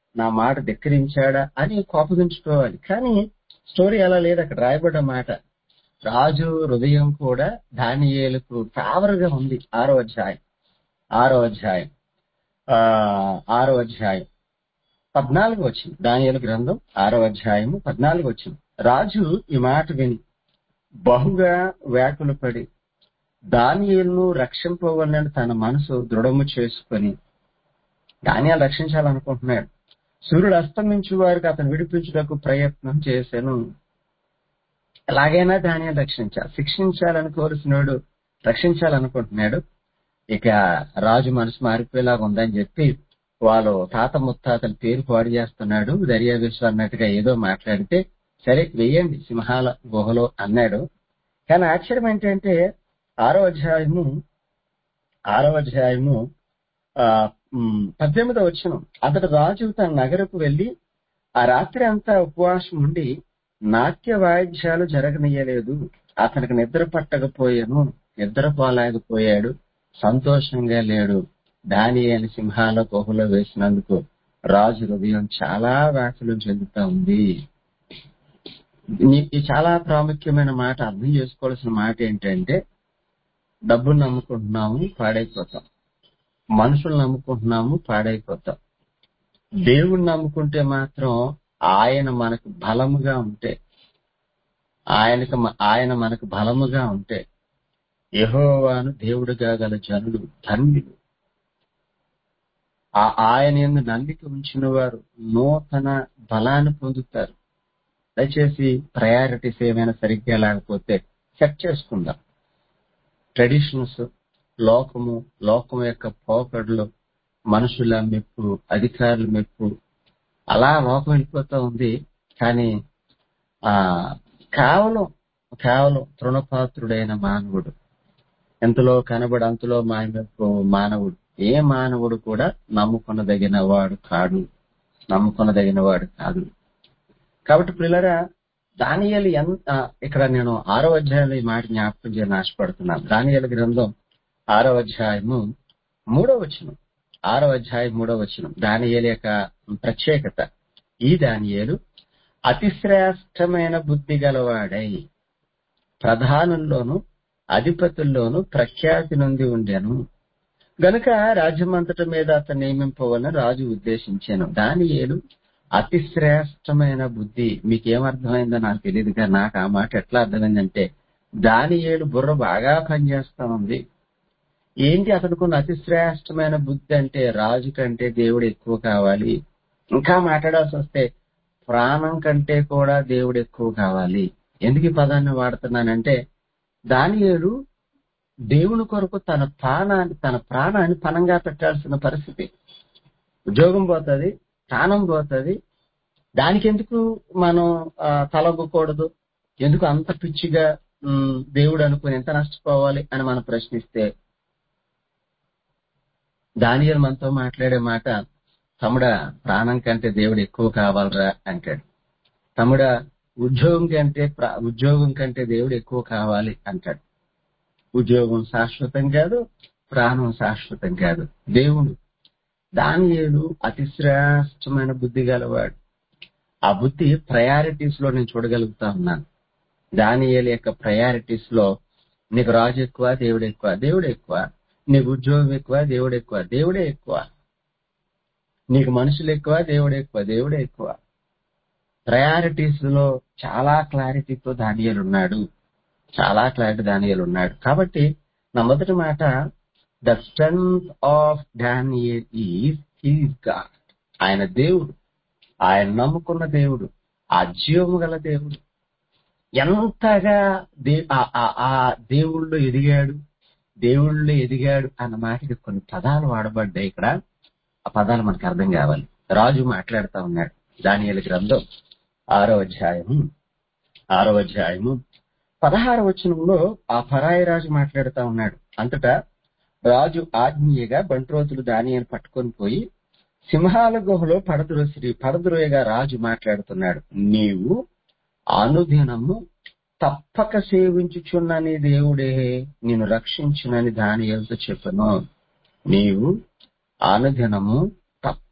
నా మాట ధిక్కరించాడా అని కోపగించుకోవాలి కానీ స్టోరీ అలా లేదు అక్కడ రాయబడ్డ మాట రాజు హృదయం కూడా దానియేలుకు ఫేవర్ గా ఉంది ఆరో అధ్యాయం ఆరో అధ్యాయం ఆ ఆరో అధ్యాయం పద్నాలుగు వచ్చింది దానియేలు గ్రంథం ఆరో అధ్యాయము పద్నాలుగు వచ్చింది రాజు ఈ మాట విని బహుగా వ్యాకులు పడి దానియేలును రక్షింపవలని తన మనసు దృఢము చేసుకొని దానియాలు రక్షించాలనుకుంటున్నాడు సూర్యుడు అస్తమించు వారికి అతను విడిపించుటకు ప్రయత్నం చేశాను ఎలాగైనా దానియాలు రక్షించాలి శిక్షించాలని కోరుతున్నాడు రక్షించాలనుకుంటున్నాడు ఇక రాజు మనసు మారిపోయేలాగా ఉందని చెప్పి వాళ్ళు తాత ముత్తాతల పేరు పాడు చేస్తున్నాడు దర్యావేశం అన్నట్టుగా ఏదో మాట్లాడితే సరే వెయ్యండి సింహాల గుహలో అన్నాడు కానీ ఆశ్చర్యం ఏంటంటే ఆరో అధ్యాయము ఆరో అధ్యాయము ఆ ఉమ్, పద్దెనిమిదో వచ్చిన అతడు రాజు తన నగరకు వెళ్లి ఆ రాత్రి అంతా ఉపవాసం ఉండి నాట్య వాయిద్యాలు జరగనీయలేదు అతనికి నిద్ర పట్టకపోయాను నిద్ర పోలేకపోయాడు సంతోషంగా లేడు దాని అని సింహాల గుహలో వేసినందుకు రాజు హృదయం చాలా వ్యాకులం చెందుతా ఉంది ఈ చాలా ప్రాముఖ్యమైన మాట అర్థం చేసుకోవాల్సిన మాట ఏంటంటే డబ్బును నమ్ముకుంటున్నాము పాడైపోతాం మనుషులు నమ్ముకుంటున్నాము పాడైపోతాం దేవుణ్ణి నమ్ముకుంటే మాత్రం ఆయన మనకు బలముగా ఉంటే ఆయనకు మ- ఆయన మనకు బలముగా ఉంటే యెహోవాను దేవుడిగా గల జనులు ధన్యులు ఆ ఆయన ఎందు నమ్మిక ఉంచిన వారు నూతన బలాన్ని పొందుతారు దయచేసి ప్రయారిటీస్ ఏమైనా సరిగ్గా లేకపోతే సెట్ చేసుకుందాం ట్రెడిషన్స్ లోకము లోకం యొక్క పోకడలు మనుషుల మెప్పు అధికారుల మెప్పు అలా లోకం వెళ్ళిపోతా ఉంది కానీ ఆ కేవలం కేవలం తృణపాత్రుడైన మానవుడు ఎంతలో కనబడి అంతలో మాయమెప్పు మానవుడు ఏ మానవుడు కూడా నమ్ముకొనదగిన వాడు కాడు నమ్ముకొనదగిన వాడు కాదు కాబట్టి పిల్లరా దానియలు ఎంత ఇక్కడ నేను ఆరో అధ్యాయంలో ఈ మాట జ్ఞాపకం చేయని ఆశపడుతున్నాను దానియలు గ్రంథం ఆరో అధ్యాయము మూడో వచనం ఆరో అధ్యాయం మూడో వచనం దానియేలు యొక్క ప్రత్యేకత ఈ దానియేలు అతి శ్రేష్టమైన బుద్ధి గలవాడై ప్రధానుల్లోను అధిపతుల్లోను ప్రఖ్యాతి నొంది ఉండెను గనుక రాజ్యమంతటి మీద అతను నియమింపవలని రాజు ఉద్దేశించాను దానియేలు అతి శ్రేష్టమైన బుద్ధి మీకేమర్థమైందో నాకు తెలియదు కానీ నాకు ఆ మాట ఎట్లా అర్థమైందంటే దానియేలు బుర్ర బాగా పనిచేస్తా ఉంది ఏంటి అతడుకున్న అతి శ్రేష్టమైన బుద్ధి అంటే రాజు కంటే దేవుడు ఎక్కువ కావాలి ఇంకా మాట్లాడాల్సి వస్తే ప్రాణం కంటే కూడా దేవుడు ఎక్కువ కావాలి ఎందుకు ఈ పదాన్ని వాడుతున్నానంటే దానియేలు దేవుని కొరకు తన ప్రాణాన్ని తన ప్రాణాన్ని పణంగా పెట్టాల్సిన పరిస్థితి ఉద్యోగం పోతుంది ప్రాణం పోతుంది దానికి ఎందుకు మనం ఆ, తలొగ్గకూడదు ఎందుకు అంత పిచ్చిగా ఉమ్, దేవుడు అనుకుని ఎంత నష్టపోవాలి అని మనం ప్రశ్నిస్తే దానియలు మనతో మాట్లాడే మాట తమ్ముడా ప్రాణం కంటే దేవుడు ఎక్కువ కావాలరా అంటాడు తమ్ముడా ఉద్యోగం కంటే ప్రా- ఉద్యోగం కంటే దేవుడు ఎక్కువ కావాలి అంటాడు ఉద్యోగం శాశ్వతం కాదు ప్రాణం శాశ్వతం కాదు దేవుడు దానియేలు అతి శ్రేష్టమైన బుద్ధి గలవాడు ఆ బుద్ధి ప్రయారిటీస్ లో నేను చూడగలుగుతా ఉన్నాను దానియేలు యొక్క ప్రయారిటీస్ లో నీకు రాజు ఎక్కువ దేవుడు ఎక్కువ దేవుడు ఎక్కువ నీకు ఉద్యోగం ఎక్కువ దేవుడు ఎక్కువ దేవుడే ఎక్కువ నీకు మనుషులు ఎక్కువ దేవుడు ఎక్కువ దేవుడే ఎక్కువ ప్రయారిటీస్ లో చాలా క్లారిటీతో దానియేలు ఉన్నాడు చాలా క్లారిటీ దానియేలు ఉన్నాడు కాబట్టి నా మొదటి మాట the strength of Daniel is his God ఆయన దేవుడు ఆయన నమ్ముకున్న దేవుడు ఆ జీవము గల దేవుడు ఎంతగా దే ఆ- ఆ- ఆ దేవుళ్ళు ఎదిగాడు దేవుళ్ళు ఎదిగాడు అన్న మాటకి కొన్ని పదాలు వాడబడ్డాయి ఇక్కడ ఆ పదాలు మనకు అర్థం కావాలి రాజు మాట్లాడుతా ఉన్నాడు దానియేలు గ్రంథం ఆరో అధ్యాయము ఆరో అధ్యాయము పదహార వచనంలో ఆ పరాయి రాజు మాట్లాడుతా ఉన్నాడు అంతటా రాజు ఆజ్ఞీయగా బంట్రోతులు దానియను పట్టుకొని పోయి సింహాల గుహలో పడద్రోసిరి పడద్రోయగా రాజు మాట్లాడుతున్నాడు నీవు అనుదినము తప్పక సేవించుచున్నని దేవుడే నిన్ను రక్షించునని దానియలతో చెప్పను నీవు అనుదినము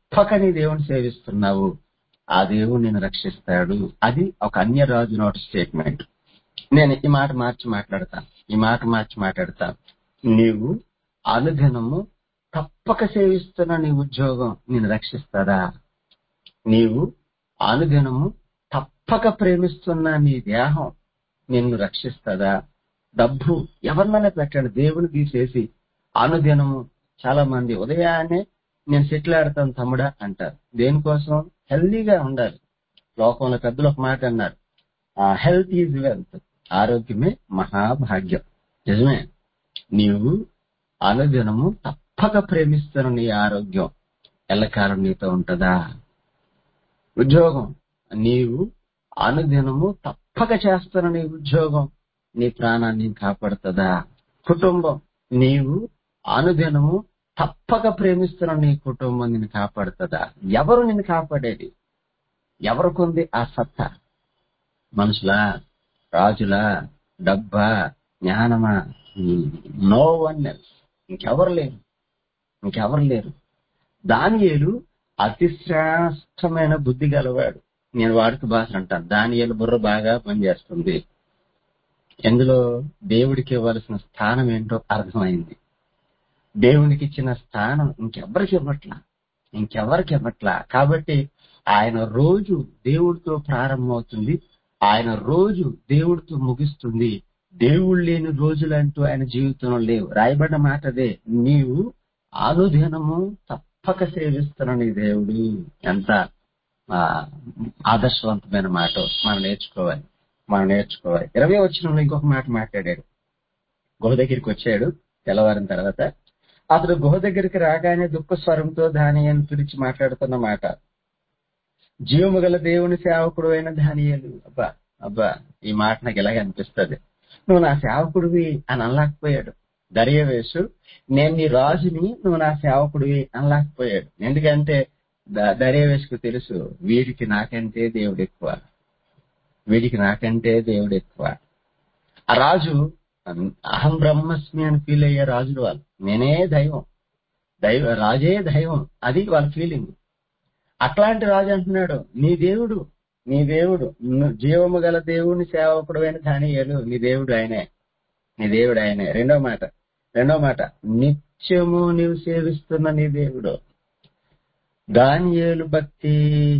తప్పక నీ దేవుని సేవిస్తున్నావు ఆ దేవుడు నేను రక్షిస్తాడు అది ఒక అన్య రాజు నోటి స్టేట్మెంట్ నేను ఈ మాట మార్చి మాట్లాడతాను ఈ మాట మార్చి మాట్లాడతాను నీవు అనుదినము తప్పక సేవిస్తున్న నీ ఉద్యోగం నేను రక్షిస్తాదా నీవు అనుదినము తప్పక ప్రేమిస్తున్న నీ దేహం నిన్ను రక్షిస్తుందా డబ్బు ఎవరినైనా పెట్టండి దేవుని తీసేసి అనుదినము చాలా మంది ఉదయాన్నే నేను సెటిల్ ఆడతాను తమ్ముడా అంటారు దేనికోసం హెల్దీగా ఉండాలి లోకంలో పెద్దలు ఒక మాట అన్నారు హెల్త్ ఈజ్ వెల్త్ ఆరోగ్యమే మహాభాగ్యం నిజమే నీవు అనుదినము తప్పక ప్రేమిస్తున్న నీ ఆరోగ్యం ఎల్లకాలం నీతో ఉంటుందా ఉద్యోగం నీవు అనుదినము తప్పక చేస్తున్న నీ ఉద్యోగం నీ ప్రాణాన్ని కాపాడుతుందా కుటుంబం నీవు అనుదినము తప్పక ప్రేమిస్తున్న నీ కుటుంబం నిన్ను కాపాడుతుందా ఎవరు నిన్ను కాపాడేది ఎవరికుంది ఆ సత్తా మనుషులా రాజులా డబ్బా జ్ఞానమా నో వన్ ఎల్స్ ఇంకెవరు లేరు ఇంకెవరు లేరు దానియేలు అతి శ్రేష్టమైన బుద్ధి గలవాడు నేను వాడికి భాష అంటాను దానియేలు బుర్ర బాగా పనిచేస్తుంది ఎందులో దేవుడికి ఇవ్వాల్సిన స్థానం ఏంటో అర్థమైంది దేవునికి ఇచ్చిన స్థానం ఇంకెవ్వరికి ఇవ్వట్లా ఇంకెవ్వరికి ఇవ్వట్లా కాబట్టి ఆయన రోజు దేవుడితో ప్రారంభమవుతుంది ఆయన రోజు దేవుడితో ముగిస్తుంది దేవుడు లేని రోజులంటూ ఆయన జీవితంలో లేవు రాయబడ్డ మాట అదే నీవు అనుదినము తప్పక సేవిస్తున్న నీ దేవుడు ఎంత ఆ, ఆదర్శవంతమైన మాట మనం నేర్చుకోవాలి మనం నేర్చుకోవాలి ఇరవై వచ్చినంలో ఇంకొక మాట మాట్లాడాడు గుహ దగ్గరికి వచ్చాడు తెల్లవారిన తర్వాత అతడు గుహ దగ్గరికి రాగానే దుఃఖ స్వరంతో దానియను పిలిచి మాట్లాడుతున్న మాట జీవము గల దేవుని సేవకుడు అయిన దానియలు అబ్బా అబ్బా ఈ మాట నాకు ఇలాగే అనిపిస్తుంది నువ్వు నా సేవకుడివి అని అనలేకపోయాడు దర్యవేసు నేను నీ రాజుని నువ్వు నా సేవకుడివి అనలేకపోయాడు ఎందుకంటే ద- దర్యావేసుకు తెలుసు వీడికి నాకంటే దేవుడు ఎక్కువ వీడికి నాకంటే దేవుడు ఎక్కువ ఆ రాజు అహం బ్రహ్మస్మి అని ఫీల్ అయ్యే రాజులు వాళ్ళు నేనే దైవం దైవ రాజే దైవం అది వాళ్ళ ఫీలింగ్ అట్లాంటి రాజు అంటున్నాడు నీ దేవుడు నీ దేవుడు ను- జీవము గల దేవుని సేవకుడు అయిన దానియేలు నీ దేవుడు ఆయనే నీ దేవుడు ఆయనే రెండో మాట రెండో మాట నిత్యము నీవు సేవిస్తున్న నీ దేవుడు దానియేలు భక్తి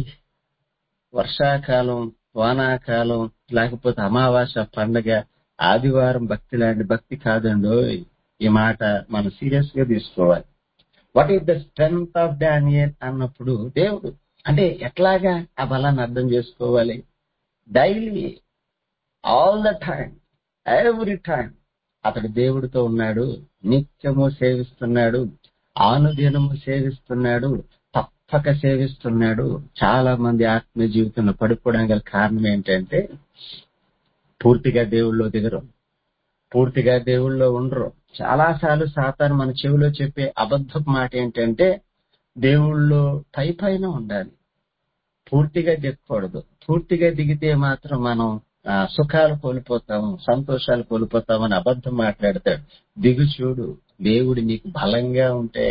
వర్షాకాలం వానాకాలం లేకపోతే అమావాస్య పండగ ఆదివారం భక్తి లాంటి భక్తి కాదండోయ్ ఈ మాట మనం సీరియస్ గా తీసుకోవాలి what is the strength of Daniel అన్నప్పుడు దేవుడు అంటే ఎట్లాగా ఆ బలాన్ని అర్థం చేసుకోవాలి daily all the time every time అతడు దేవుడితో ఉన్నాడు నిత్యము సేవిస్తున్నాడు ఆనుదినము సేవిస్తున్నాడు తప్పక సేవిస్తున్నాడు చాలా మంది ఆత్మీయ జీవితంలో పడిపోవడానికి గల కారణం ఏంటంటే పూర్తిగా దేవుళ్ళో దిగరు పూర్తిగా దేవుళ్ళో ఉండరు చాలా సార్లు సాతాను మన చెవిలో చెప్పే అబద్ధపు మాట ఏంటంటే దేవుళ్ళో పై పైన ఉండాలి పూర్తిగా దిగకూడదు పూర్తిగా దిగితే మాత్రం మనం ఆ, సుఖాలు కోల్పోతాము సంతోషాలు కోల్పోతామని అబద్ధం మాట్లాడతాడు దిగు చూడు దేవుడు నీకు బలంగా ఉంటే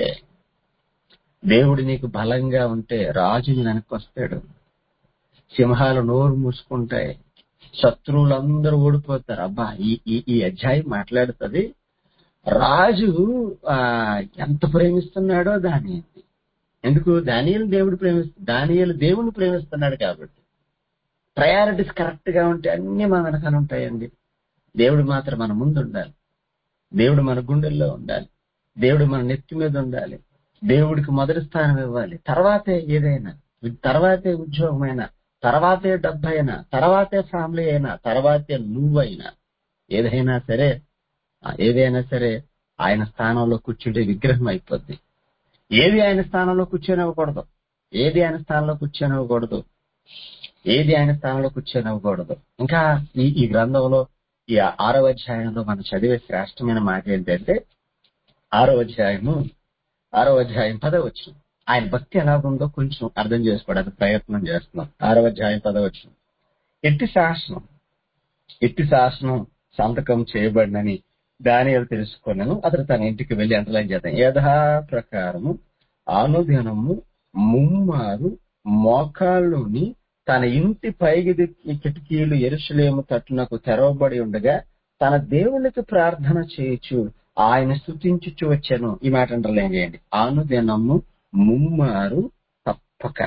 దేవుడు నీకు బలంగా ఉంటే రాజుని వెనక్కి వస్తాడు సింహాలు నోరు మూసుకుంటాయి శత్రువులందరూ ఓడిపోతారు అబ్బా ఈ ఈ ఈ అధ్యాయం మాట్లాడుతుంది రాజు ఆ ఎంత ప్రేమిస్తున్నాడో దాని ఎందుకు దానియలు దేవుడు ప్రేమిస్తు దానియలు దేవుని ప్రేమిస్తున్నాడు కాబట్టి ప్రయారిటీస్ కరెక్ట్ గా ఉంటే అన్ని మన వెనకాల ఉంటాయండి దేవుడు మాత్రం మన ముందు ఉండాలి దేవుడు మన గుండెల్లో ఉండాలి దేవుడు మన నెత్తి మీద ఉండాలి దేవుడికి మొదటి స్థానం ఇవ్వాలి తర్వాతే ఏదైనా తర్వాతే ఉద్యోగమైనా తర్వాతే డబ్బు అయినా తర్వాతే ఫ్యామిలీ అయినా తర్వాతే నువ్వైనా ఏదైనా సరే ఆ, ఏదైనా సరే ఆయన స్థానంలో కూర్చుంటే విగ్రహం అయిపోద్ది ఏది ఆయన స్థానంలో కూర్చొనివ్వకూడదు ఏది ఆయన స్థానంలో కూర్చొనివ్వకూడదు ఏది ఆయన స్థానంలో కూర్చొనివ్వకూడదు ఇంకా ఈ ఈ గ్రంథంలో ఈ ఆరో అధ్యాయంలో మనం చదివే శ్రేష్టమైన మాట ఏంటంటే ఆరో అధ్యాయము ఆరో అధ్యాయం పదవచ్చు ఆయన భక్తి ఎలాగుందో కొంచెం అర్థం చేసుకోవడానికి ప్రయత్నం చేస్తున్నాం ఆరో అధ్యాయం పదవచ్చు ఎట్టి శాసనం ఎట్టి శాసనం సంతకం చేయబడినని దానియలు తెలుసుకున్నాను అతడు తన ఇంటికి వెళ్లి అంతలం చేద్దాం యథా ప్రకారము అనుదినము ముమ్మారు మోకాళ్ళుని తన ఇంటి పైకి దిక్కి కిటికీలు ఎరుసలేము తట్టునకు తెరవబడి ఉండగా తన దేవునికి ప్రార్థన చేయొచ్చు ఆయన స్థుతించుచు వచ్చాను ఈ మాట అంటర్లైన్ చేయండి అనుదినము ముమ్మారు తప్పక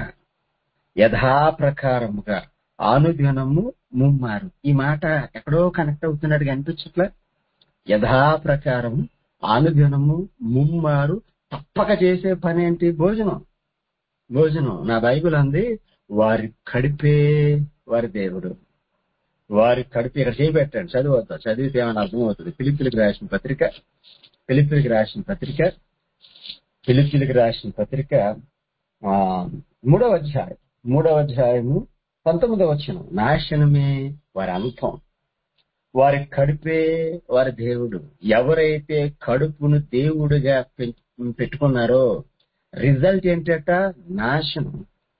యథాప్రకారముగా అనుదినము ముమ్మారు ఈ మాట ఎక్కడో కనెక్ట్ అవుతున్నట్టుగా అనిపించట్లే యథాప్రకారం అనుదినము ముమ్మారు తప్పక చేసే పని ఏంటి భోజనం భోజనం నా బైబిల్ అంది వారి కడిపే వారి దేవుడు వారి కడిపి ఇక్కడ చేయబెట్టండి చదువుతా చదివితే ఏమైనా అర్థమవుతుంది పిలిపిలికి రాసిన పత్రిక పిలిపిలికి రాసిన పత్రిక పిలిపిలికి రాసిన పత్రిక ఆ మూడవ అధ్యాయం మూడవ అధ్యాయము పంతొమ్మిదవ వచ్చిన నాశనమే వారి అంతం వారి కడుపే వారి దేవుడు ఎవరైతే కడుపును దేవుడిగా పెం- పెట్టుకున్నారో రిజల్ట్ ఏంటట నాశనం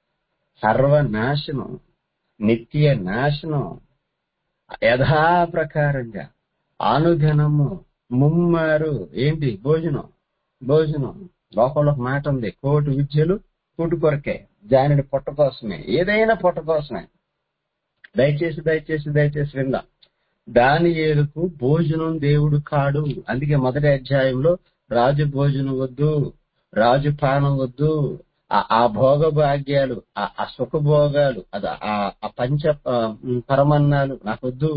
సర్వనాశనం నిత్య నాశనం యథాప్రకారంగా అనుదినము ముమ్మారు ఏంటి భోజనం భోజనం లోకంలో ఒక మాట ఉంది కోటి విద్యలు కూటు కొరకే జానుడి పొట్ట కోసమే ఏదైనా పొట్ట కోసమే దయచేసి దయచేసి దయచేసి విందాం దానియేలుకు భోజనం దేవుడు కాడు అందుకే మొదటి అధ్యాయంలో రాజు భోజనం వద్దు రాజు పానం వద్దు ఆ- ఆ భోగ భాగ్యాలు ఆ- ఆ సుఖభోగాలు అది ఆ ఆ పంచ ఆ, ఉమ్, పరమన్నాలు నాకొద్దు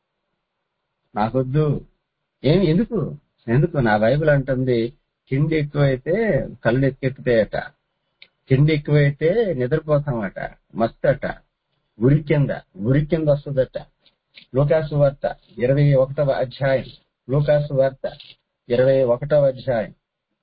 నాకొద్దు ఏమి ఎందుకు ఎందుకు నా బైబిల్ అంటుంది తిండి ఎక్కువైతే కళ్ళు ఎక్కెక్కుతాయట తిండి ఎక్కువైతే నిద్రపోతామట మస్తట ఉరి కింద ఉరి కింద వస్తుందట లూకాసు వార్త ఇరవై ఒకటవ అధ్యాయం లూకాసు వార్త ఇరవై ఒకటవ అధ్యాయం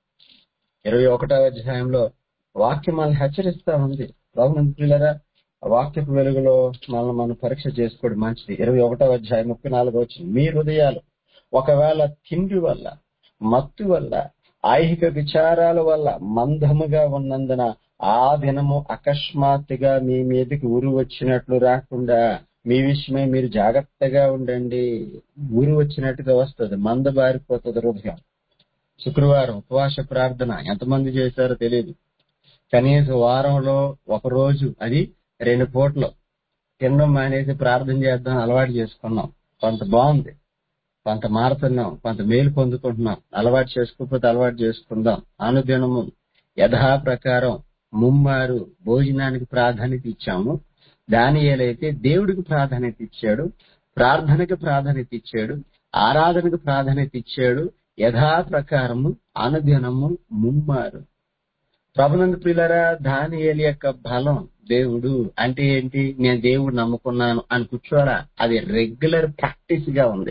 ఇరవై ఒకటవ అధ్యాయంలో వాక్యం మనల్ని హెచ్చరిస్తా ఉంది బాగుంది పిల్లరా ఆ వాక్యపు వెలుగులో మనల్ని మనం పరీక్ష చేసుకోవడం మంచిది ఇరవై ఒకటవ అధ్యాయం ముప్పై నాలుగు వచ్చింది మీ హృదయాలు ఒకవేళ తిండి వల్ల మత్తు వల్ల ఐహిక విచారాల వల్ల మందముగా ఉన్నందున ఆ దినము అకస్మాత్తుగా మీ మీదకి ఊరు వచ్చినట్లు రాకుండా మీ విషయమై మీరు జాగ్రత్తగా ఉండండి ఊరు వచ్చినట్టుగా వస్తుంది మంద బారిపోతుంది హృదయం శుక్రవారం ఉపవాస ప్రార్థన ఎంతమంది చేశారో తెలియదు కనీసం వారంలో ఒక రోజు అది రెండు పూటలు తినడం మానేసి ప్రార్థన చేద్దాం అలవాటు చేసుకున్నాం కొంత బాగుంది కొంత మారుతున్నాం కొంత మేలు పొందుకుంటున్నాం అలవాటు చేసుకోకపోతే అలవాటు చేసుకుందాం అనుదినము యథాప్రకారం ముమ్మారు భోజనానికి ప్రాధాన్యత ఇచ్చాము దానియేలైతే దేవుడికి ప్రాధాన్యత ఇచ్చాడు ప్రార్థనకి ప్రాధాన్యత ఇచ్చాడు ఆరాధనకు ప్రాధాన్యత ఇచ్చాడు యథాప్రకారము అనుదినము ముమ్మారు ప్రభునందు ప్రియులరా దానియేలు యొక్క బలం దేవుడు అంటే ఏంటి నేను దేవుడు నమ్ముకున్నాను అని కూర్చోరా అది రెగ్యులర్ ప్రాక్టీస్ గా ఉంది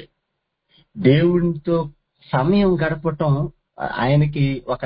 దేవునితో సమయం గడపటం ఆయనకి ఒక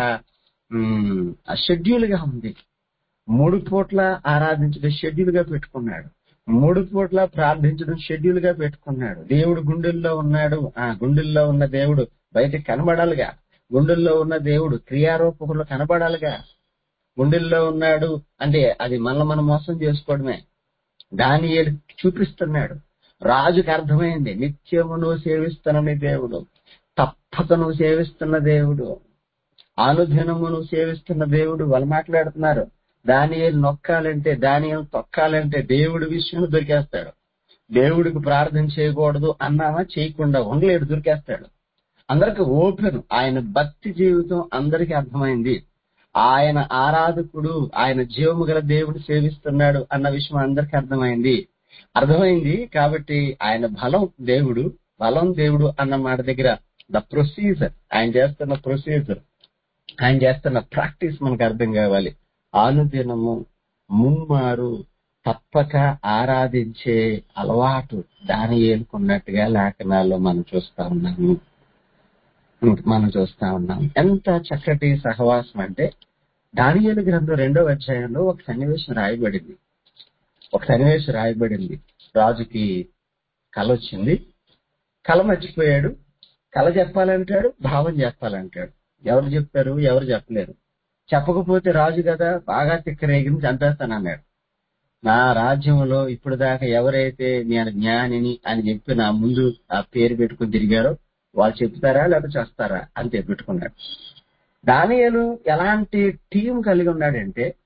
షెడ్యూల్ గా ఉంది మూడు పూట్ల ఆరాధించడం షెడ్యూల్ గా పెట్టుకున్నాడు మూడు పూట్ల ప్రార్థించడం షెడ్యూల్ గా పెట్టుకున్నాడు దేవుడు గుండెల్లో ఉన్నాడు ఆ గుండెల్లో ఉన్న దేవుడు బయటకు కనబడాలిగా గుండెల్లో ఉన్న దేవుడు క్రియారూపకులు కనబడాలిగా గుండెల్లో ఉన్నాడు అంటే అది మనల్ని మనం మోసం చేసుకోవడమే దానియేలు చూపిస్తున్నాడు రాజుకు అర్థమైంది నిత్యము నువ్వు సేవిస్తున్న దేవుడు తప్పక నువ్వు సేవిస్తున్న దేవుడు అనుదినము నువ్వు సేవిస్తున్న దేవుడు వాళ్ళు మాట్లాడుతున్నారు దానియేలు నొక్కాలంటే దానియేలు తొక్కాలంటే దేవుడి విషయం దొరికేస్తాడు దేవుడికి ప్రార్థన చేయకూడదు అన్నామా చేయకుండా ఉండలేడు దొరికేస్తాడు అందరికి ఓపెన్ ఆయన భక్తి జీవితం అందరికీ అర్థమైంది ఆయన ఆరాధకుడు ఆయన జీవము గల దేవుడు సేవిస్తున్నాడు అన్న విషయం అందరికీ అర్థమైంది అర్థమైంది కాబట్టి ఆయన బలం దేవుడు బలం దేవుడు అన్న మాట దగ్గర ద ప్రొసీజర్ ఆయన చేస్తున్న ప్రొసీజర్ ఆయన చేస్తున్న ప్రాక్టీస్ మనకు అర్థం కావాలి ఆనుదినము ముమ్మారు తప్పక ఆరాధించే అలవాటు దాని ఏలుకున్నట్టుగా లేఖనాల్లో మనం చూస్తా ఉన్నాము మనం చూస్తా ఉన్నాం ఎంత చక్కటి సహవాసం అంటే దానియేలు గ్రంథం రెండవ అధ్యాయంలో ఒక సన్నివేశం రాయబడింది ఒక సన్నివేశం రాయబడింది రాజుకి కల వచ్చింది కల మర్చిపోయాడు కల చెప్పాలంటాడు భావం చెప్పాలంటాడు ఎవరు చెప్తారు ఎవరు చెప్పలేరు చెప్పకపోతే రాజు కదా బాగా తిక్కరేగిని చంపేస్తానన్నాడు నా రాజ్యంలో ఇప్పుడు దాకా ఎవరైతే నేను జ్ఞానిని అని చెప్పి నా ముందు ఆ పేరు పెట్టుకుని తిరిగారో వాళ్ళు చెప్తారా లేకపోతే చేస్తారా అని పెట్టుకున్నాడు దానియలు ఎలాంటి టీం కలిగి ఉన్నాడంటే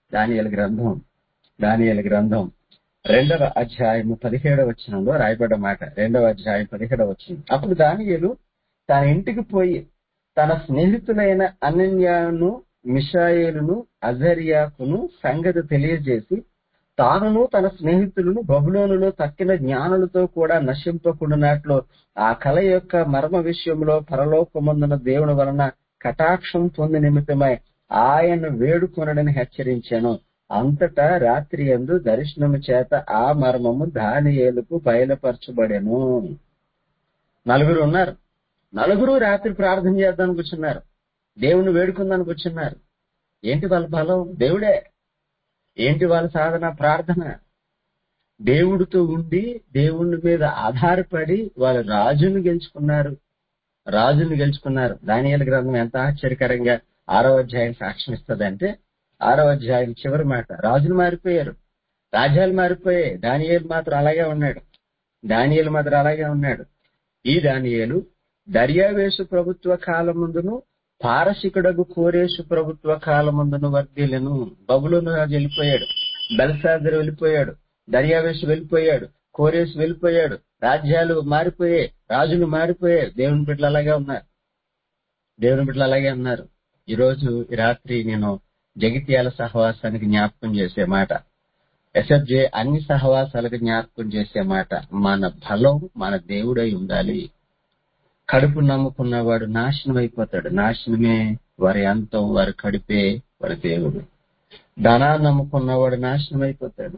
దానియల గ్రంథం దానియల గ్రంథం రెండవ అధ్యాయం పదిహేడవ వచనంలో రాయబడ్డ మాట రెండవ అధ్యాయం పదిహేడవ వచనం అప్పుడు దానియలు తన ఇంటికి పోయి తన స్నేహితులైన అనన్యాను మిషాయేలును అజర్యాకును సంగతి తెలియజేసి తానును తన స్నేహితులను బబులోనులో తక్కిన జ్ఞానులతో కూడా నశింపకుండానట్లు ఆ కళ యొక్క మర్మ విషయంలో పరలోకమందున దేవుని వలన కటాక్షం పొంది నిమిత్తమై ఆయన వేడుకొనడని హెచ్చరించాను అంతటా రాత్రి ఎందు దర్శనము చేత ఆ మర్మము దానియేలుకు బయలుపరచబడెను నలుగురు ఉన్నారు నలుగురు రాత్రి ప్రార్థన చేద్దాం కూర్చున్నారు దేవుని వేడుకుందానికి కూర్చున్నారు ఏంటి వాళ్ళ బలం దేవుడే ఏంటి వాళ్ళ సాధన ప్రార్థన దేవుడితో ఉండి దేవుని మీద ఆధారపడి వాళ్ళ రాజును గెలుచుకున్నారు రాజును గెలుచుకున్నారు దానియాల గ్రంథం ఎంత ఆశ్చర్యకరంగా ఆరో అధ్యాయం సాక్ష్యం ఇస్తుందంటే ఆరో అధ్యాయం చివరి మాట రాజులు మారిపోయారు రాజ్యాలు మారిపోయాయి దానియేలు మాత్రం అలాగే ఉన్నాడు దానియేలు మాత్రం అలాగే ఉన్నాడు ఈ దానియేలు దర్యావేశు ప్రభుత్వ కాలముందును పారసికుడగు కోరేషు ప్రభుత్వ కాలముందును వర్ధిల్లను బబులోను రాజు వెళ్ళిపోయాడు బెల్సాదర్ వెళ్ళిపోయాడు దర్యావేశు వెళ్ళిపోయాడు కోరేసు వెళ్ళిపోయాడు రాజ్యాలు మారిపోయాయి రాజులు మారిపోయాయి దేవుని బిడ్డలు అలాగే ఉన్నారు దేవుని బిడ్డలు అలాగే ఉన్నారు ఈ రోజు ఈ రాత్రి నేను జగిత్యాల సహవాసానికి జ్ఞాపకం చేసే మాట ఎస్ఎఫ్జే అన్ని సహవాసాలకు జ్ఞాపకం చేసే మాట మన బలం మన దేవుడై ఉండాలి కడుపు నమ్ముకున్నవాడు నాశనం అయిపోతాడు నాశనమే వారి అంతం వారి కడిపే వారి దేవుడు ధనాన్ని నమ్ముకున్నవాడు నాశనం అయిపోతాడు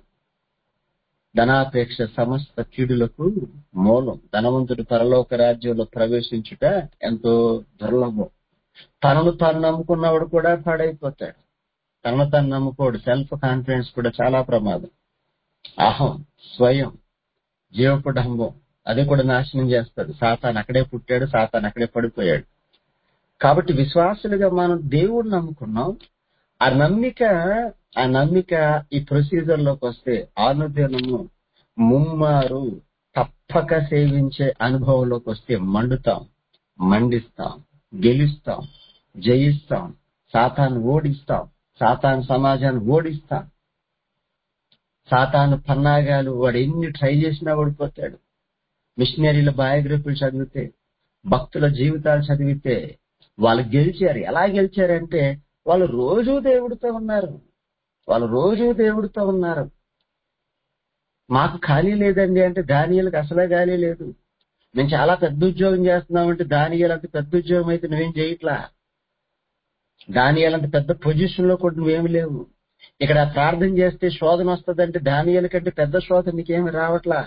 ధనాపేక్ష సమస్త కీడులకు మూలం ధనవంతుడు పరలోక రాజ్యంలో ప్రవేశించుట ఎంతో దుర్లభం తనను తాను నమ్ముకున్నవాడు కూడా పాడైపోతాడు తనను తాను నమ్ముకోడు సెల్ఫ్ కాన్ఫిడెన్స్ కూడా చాలా ప్రమాదం అహం స్వయం జీవకుడంబం అది కూడా నాశనం చేస్తాడు సాతాన్ అక్కడే పుట్టాడు సాతాన్ అక్కడే పడిపోయాడు కాబట్టి విశ్వాసులుగా మనం దేవుడు నమ్ముకున్నాం ఆ నమ్మిక ఆ నమ్మిక ఈ ప్రొసీజర్ లోకి వస్తే ఆనుదినము ముమ్మారు తప్పక సేవించే అనుభవంలోకి వస్తే మండుతాం మండిస్తాం గెలుస్తాం జయిస్తాం సాతాను ఓడిస్తాం సాతాను సమాజాన్ని ఓడిస్తాం సాతాను పన్నాగాలు వాడు ఎన్ని ట్రై చేసినా ఓడిపోతాడు మిషనరీల బయోగ్రఫీలు చదివితే భక్తుల జీవితాలు చదివితే వాళ్ళు గెలిచారు ఎలా గెలిచారంటే వాళ్ళు రోజు దేవుడితో ఉన్నారు వాళ్ళు రోజు దేవుడితో ఉన్నారు మాకు ఖాళీ లేదండి అంటే దానియాలకు అసలే ఖాళీ లేదు మేము చాలా పెద్ద ఉద్యోగం చేస్తున్నామంటే దానియాలు అంత పెద్ద ఉద్యోగం అయితే నువ్వేం చేయట్లా దానియాలు అంత పెద్ద పొజిషన్ లో కూడా నువ్వేమి లేవు ఇక్కడ ప్రార్థన చేస్తే శోధన వస్తుందంటే దానియాల కంటే పెద్ద శోధన నీకేమి రావట్లా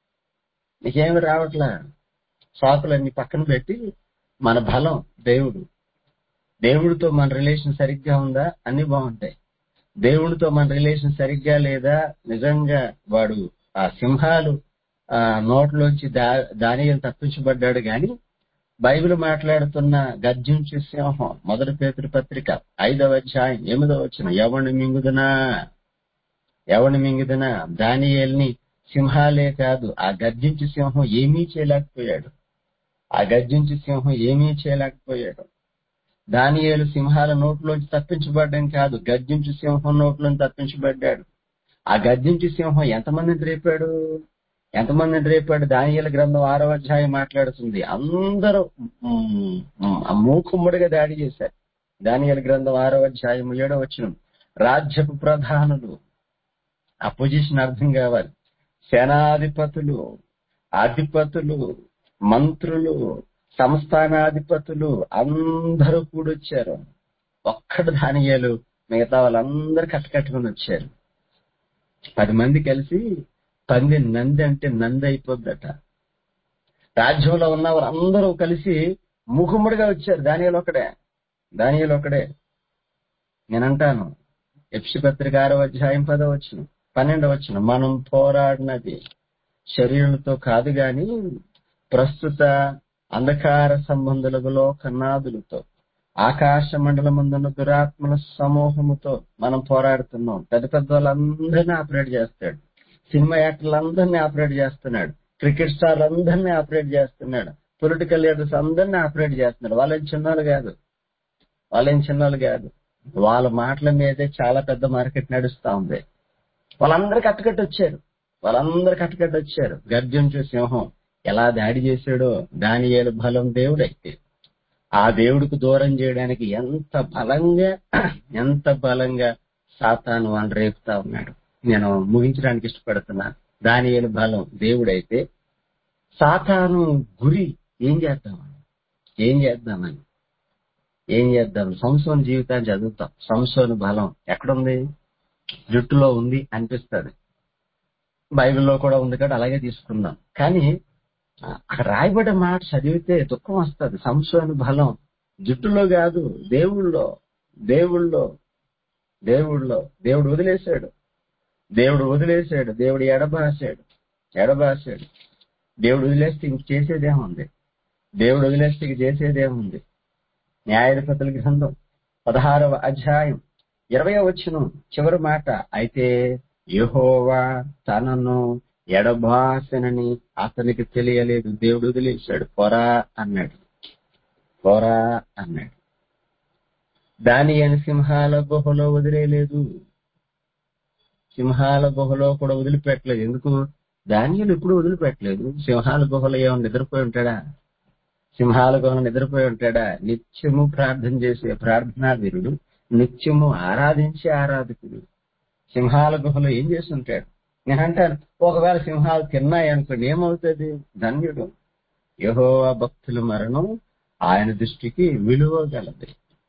నీకేమి రావట్లా సాకులన్నీ పక్కన పెట్టి మన బలం దేవుడు దేవుడితో మన రిలేషన్ సరిగ్గా ఉందా అన్ని బాగుంటాయి దేవుడితో మన రిలేషన్ సరిగ్గా లేదా నిజంగా వాడు ఆ సింహాలు ఆ నోట్లోంచి దా దానియలు తప్పించబడ్డాడు గాని బైబిల్ మాట్లాడుతున్న గర్జించు సింహం మొదటి పేతురు పత్రిక ఐదవ అధ్యాయం ఎనిమిదవ వచ్చిన ఎవరిని మింగుదనా ఎవరిని మింగుదనా దానియేల్ని సింహాలే కాదు ఆ గర్జించు సింహం ఏమీ చేయలేకపోయాడు ఆ గర్జించు సింహం ఏమీ చేయలేకపోయాడు దానియేలు సింహాల నోట్లోంచి తప్పించబడ్డం కాదు గర్జించు సింహం నోట్లోంచి తప్పించబడ్డాడు ఆ గర్జించు సింహం ఎంతమందిని రేపాడు ఎంతమందిని రేపాడు దానియేల గ్రంథం ఆరో అధ్యాయం మాట్లాడుతుంది అందరూ ఉమ్, ఉమ్, ఆ మూకుమ్మడిగా దాడి చేశారు దానియేల గ్రంథం ఆరో అధ్యాయం ఏడో వచ్చిన రాజ్యపు ప్రధానులు ఆ పొజిషన్ అర్థం కావాలి సేనాధిపతులు అధిపతులు మంత్రులు సంస్థానాధిపతులు అందరూ కూడొచ్చారు ఒక్కడు ధాన్యాలు మిగతా వాళ్ళందరూ కట్టకట్టుకుని వచ్చారు పది మంది కలిసి పంది నంది అంటే నంది అయిపోద్దట రాజ్యంలో ఉన్న వాళ్ళందరూ కలిసి మూకుమ్మడిగా వచ్చారు దానియాలు ఒకడే దానియాలు ఒకడే నేనంటాను ఎప్సి పత్రిక ఆరో అధ్యాయం పదో వచ్చిన పన్నెండో వచ్చిన మనం పోరాడినది శరీరంతో కాదు గాని ప్రస్తుత అంధకార సంబంధులలో కన్నాదులతో ఆకాశ మండలమందున్న దురాత్మల సమూహముతో మనం పోరాడుతున్నాం పెద్ద పెద్ద వాళ్ళందరినీ ఆపరేట్ చేస్తాడు సినిమా యాక్టర్లందరినీ ఆపరేట్ చేస్తున్నాడు క్రికెట్ స్టార్లందరినీ ఆపరేట్ చేస్తున్నాడు పొలిటికల్ లీడర్స్ అందరినీ ఆపరేట్ చేస్తున్నాడు వాళ్ళేం చిన్నోళ్ళు కాదు వాళ్ళేం చిన్నోళ్ళు కాదు వాళ్ళ మాటల మీదే చాలా పెద్ద మార్కెట్ నడుస్తా ఉంది వాళ్ళందరూ కట్టుకట్టు వచ్చారు వాళ్ళందరూ కట్టుకట్టు వచ్చారు గర్జంచు సింహం ఎలా దాడి చేశాడో దానియేలు బలం దేవుడైతే ఆ దేవుడికి దూరం చేయడానికి ఎంత బలంగా ఎంత బలంగా సాతాను అని రేపుతా ఉన్నాడు నేను ముగించడానికి ఇష్టపడుతున్నాను దానియేలు బలం దేవుడైతే సాతాను గురి ఏం చేద్దామని ఏం చేద్దామని ఏం చేద్దాం సంసోన్ జీవితాన్ని చదువుతాం సంసోన్ బలం ఎక్కడుంది జుట్టులో ఉంది అనిపిస్తుంది బైబిల్లో కూడా ఉంది కదా అలాగే తీసుకుందాం కానీ ఆ, అక్కడ రాయబడ్డ మాట చదివితే దుఃఖం వస్తుంది సంశోని బలం జుట్టులో కాదు దేవుళ్ళో దేవుళ్ళో దేవుళ్ళో దేవుడు వదిలేశాడు దేవుడు వదిలేశాడు దేవుడు ఎడబాసాడు ఎడబాసాడు దేవుడు వదిలేస్తే ఇంక చేసేదేముంది దేవుడు వదిలేస్తే ఇంక చేసేదేముంది న్యాయాధిపతుల గ్రంథం పదహారవ అధ్యాయం ఇరవై వచ్చిన చివరి మాట అయితే యెహోవా తనను ఎడబాసనని అతనికి తెలియలేదు దేవుడు వదిలేశాడు పోరా అన్నాడు పోరా అన్నాడు దాని అని సింహాల గుహలో వదిలేయలేదు సింహాల గుహలో కూడా వదిలిపెట్టలేదు ఎందుకు దానియలు ఎప్పుడు వదిలిపెట్టలేదు సింహాల గుహలో ఏమైనా నిద్రపోయి ఉంటాడా సింహాల గుహలో నిద్రపోయి ఉంటాడా నిత్యము ప్రార్థన చేసే ప్రార్థనా వీరుడు నిత్యము ఆరాధించే ఆరాధకుడు సింహాల గుహలో ఏం చేస్తుంటాడు నేను అంటాను ఒకవేళ సింహాలు తిన్నాయనుకోండి ఏమవుతుంది ధన్యుడు యెహోవా భక్తుల మరణం ఆయన దృష్టికి విలువ గలది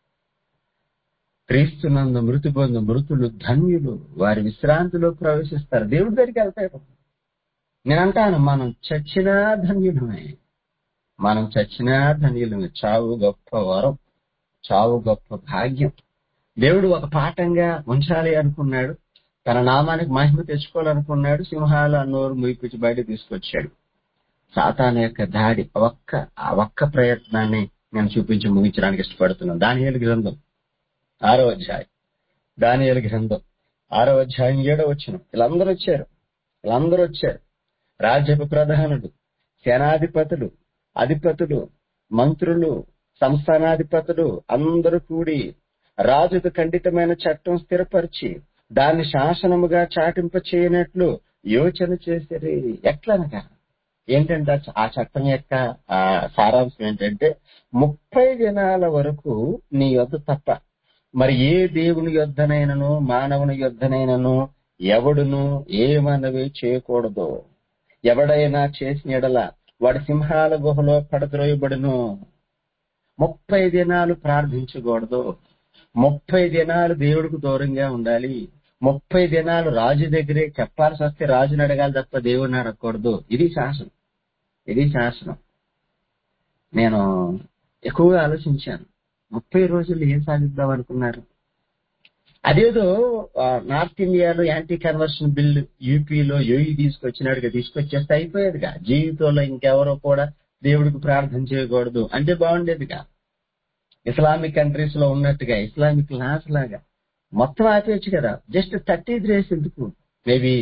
క్రీస్తునందు మృతి పొందు మృతులు ధన్యులు వారి విశ్రాంతిలో ప్రవేశిస్తారు దేవుడి దగ్గరికి వెళ్తారు నేను అంటాను మనం చచ్చినా ధన్యులమే మనం చచ్చినా ధన్యులమే చావు గొప్ప వరం చావు గొప్ప భాగ్యం దేవుడు ఒక పాఠంగా ఉంచాలి అనుకున్నాడు తన నామానికి మహిమ తెచ్చుకోవాలనుకున్నాడు సింహాల నోరు ముయిపించి బయట తీసుకొచ్చాడు సాతాను యొక్క దాడి ఆ ఒక్క ఆ ఒక్క ప్రయత్నాన్ని నేను చూపించి ముగించడానికి ఇష్టపడుతున్నాను దానియేలు గ్రంథం ఆరో అధ్యాయం దానియేలు గ్రంథం ఆరో అధ్యాయం ఏడో వచ్చిన వీళ్ళందరూ వచ్చారు వీళ్ళందరూ వచ్చారు రాజ్యపు ప్రధానుడు సేనాధిపతులు అధిపతులు మంత్రులు సంస్థానాధిపతులు అందరూ కూడి రాజుకు ఖండితమైన చట్టం స్థిరపరిచి దాన్ని శాసనముగా చాటింప చేయనట్లు యోచన చేసిరి ఎట్లనగా ఏంటంటే ఆ చ- ఆ చట్టం యొక్క ఆ సారాంశం ఏంటంటే ముప్పై దినాల వరకు నీ యొద్ద తప్ప మరి ఏ దేవుని యొద్దనైనను మానవుని యొద్దనైనను ఎవడును ఏమనవి చేయకూడదు ఎవడైనా చేసిన ఎడల వాడి సింహాల గుహలో పడద్రోయబడును ముప్పై దినాలు ప్రార్థించకూడదు ముప్పై దినాలు దేవుడికి దూరంగా ఉండాలి ముప్పై దినాలు రాజు దగ్గరే చెప్పాల్సి వస్తే రాజుని అడగాలి తప్ప దేవుడిని అడగకూడదు ఇది శాసనం ఇది శాసనం నేను ఎక్కువగా ఆలోచించాను ముప్పై రోజులు ఏం సాధిద్దాం అనుకున్నారు అదేదో ఆ, నార్త్ ఇండియాలో యాంటీ కన్వర్షన్ బిల్ యూపీలో యోగి తీసుకొచ్చినాడుగా తీసుకొచ్చేస్తే అయిపోయేదిగా జీవితంలో ఇంకెవరో కూడా దేవుడికి ప్రార్థన చేయకూడదు అంటే బాగుండేదిగా ఇస్లామిక్ కంట్రీస్ లో ఉన్నట్టుగా ఇస్లామిక్ లాస్ లాగా మొత్తం ఆపేయచ్చు కదా జస్ట్ థర్టీ డేస్ ఎందుకు మేబీ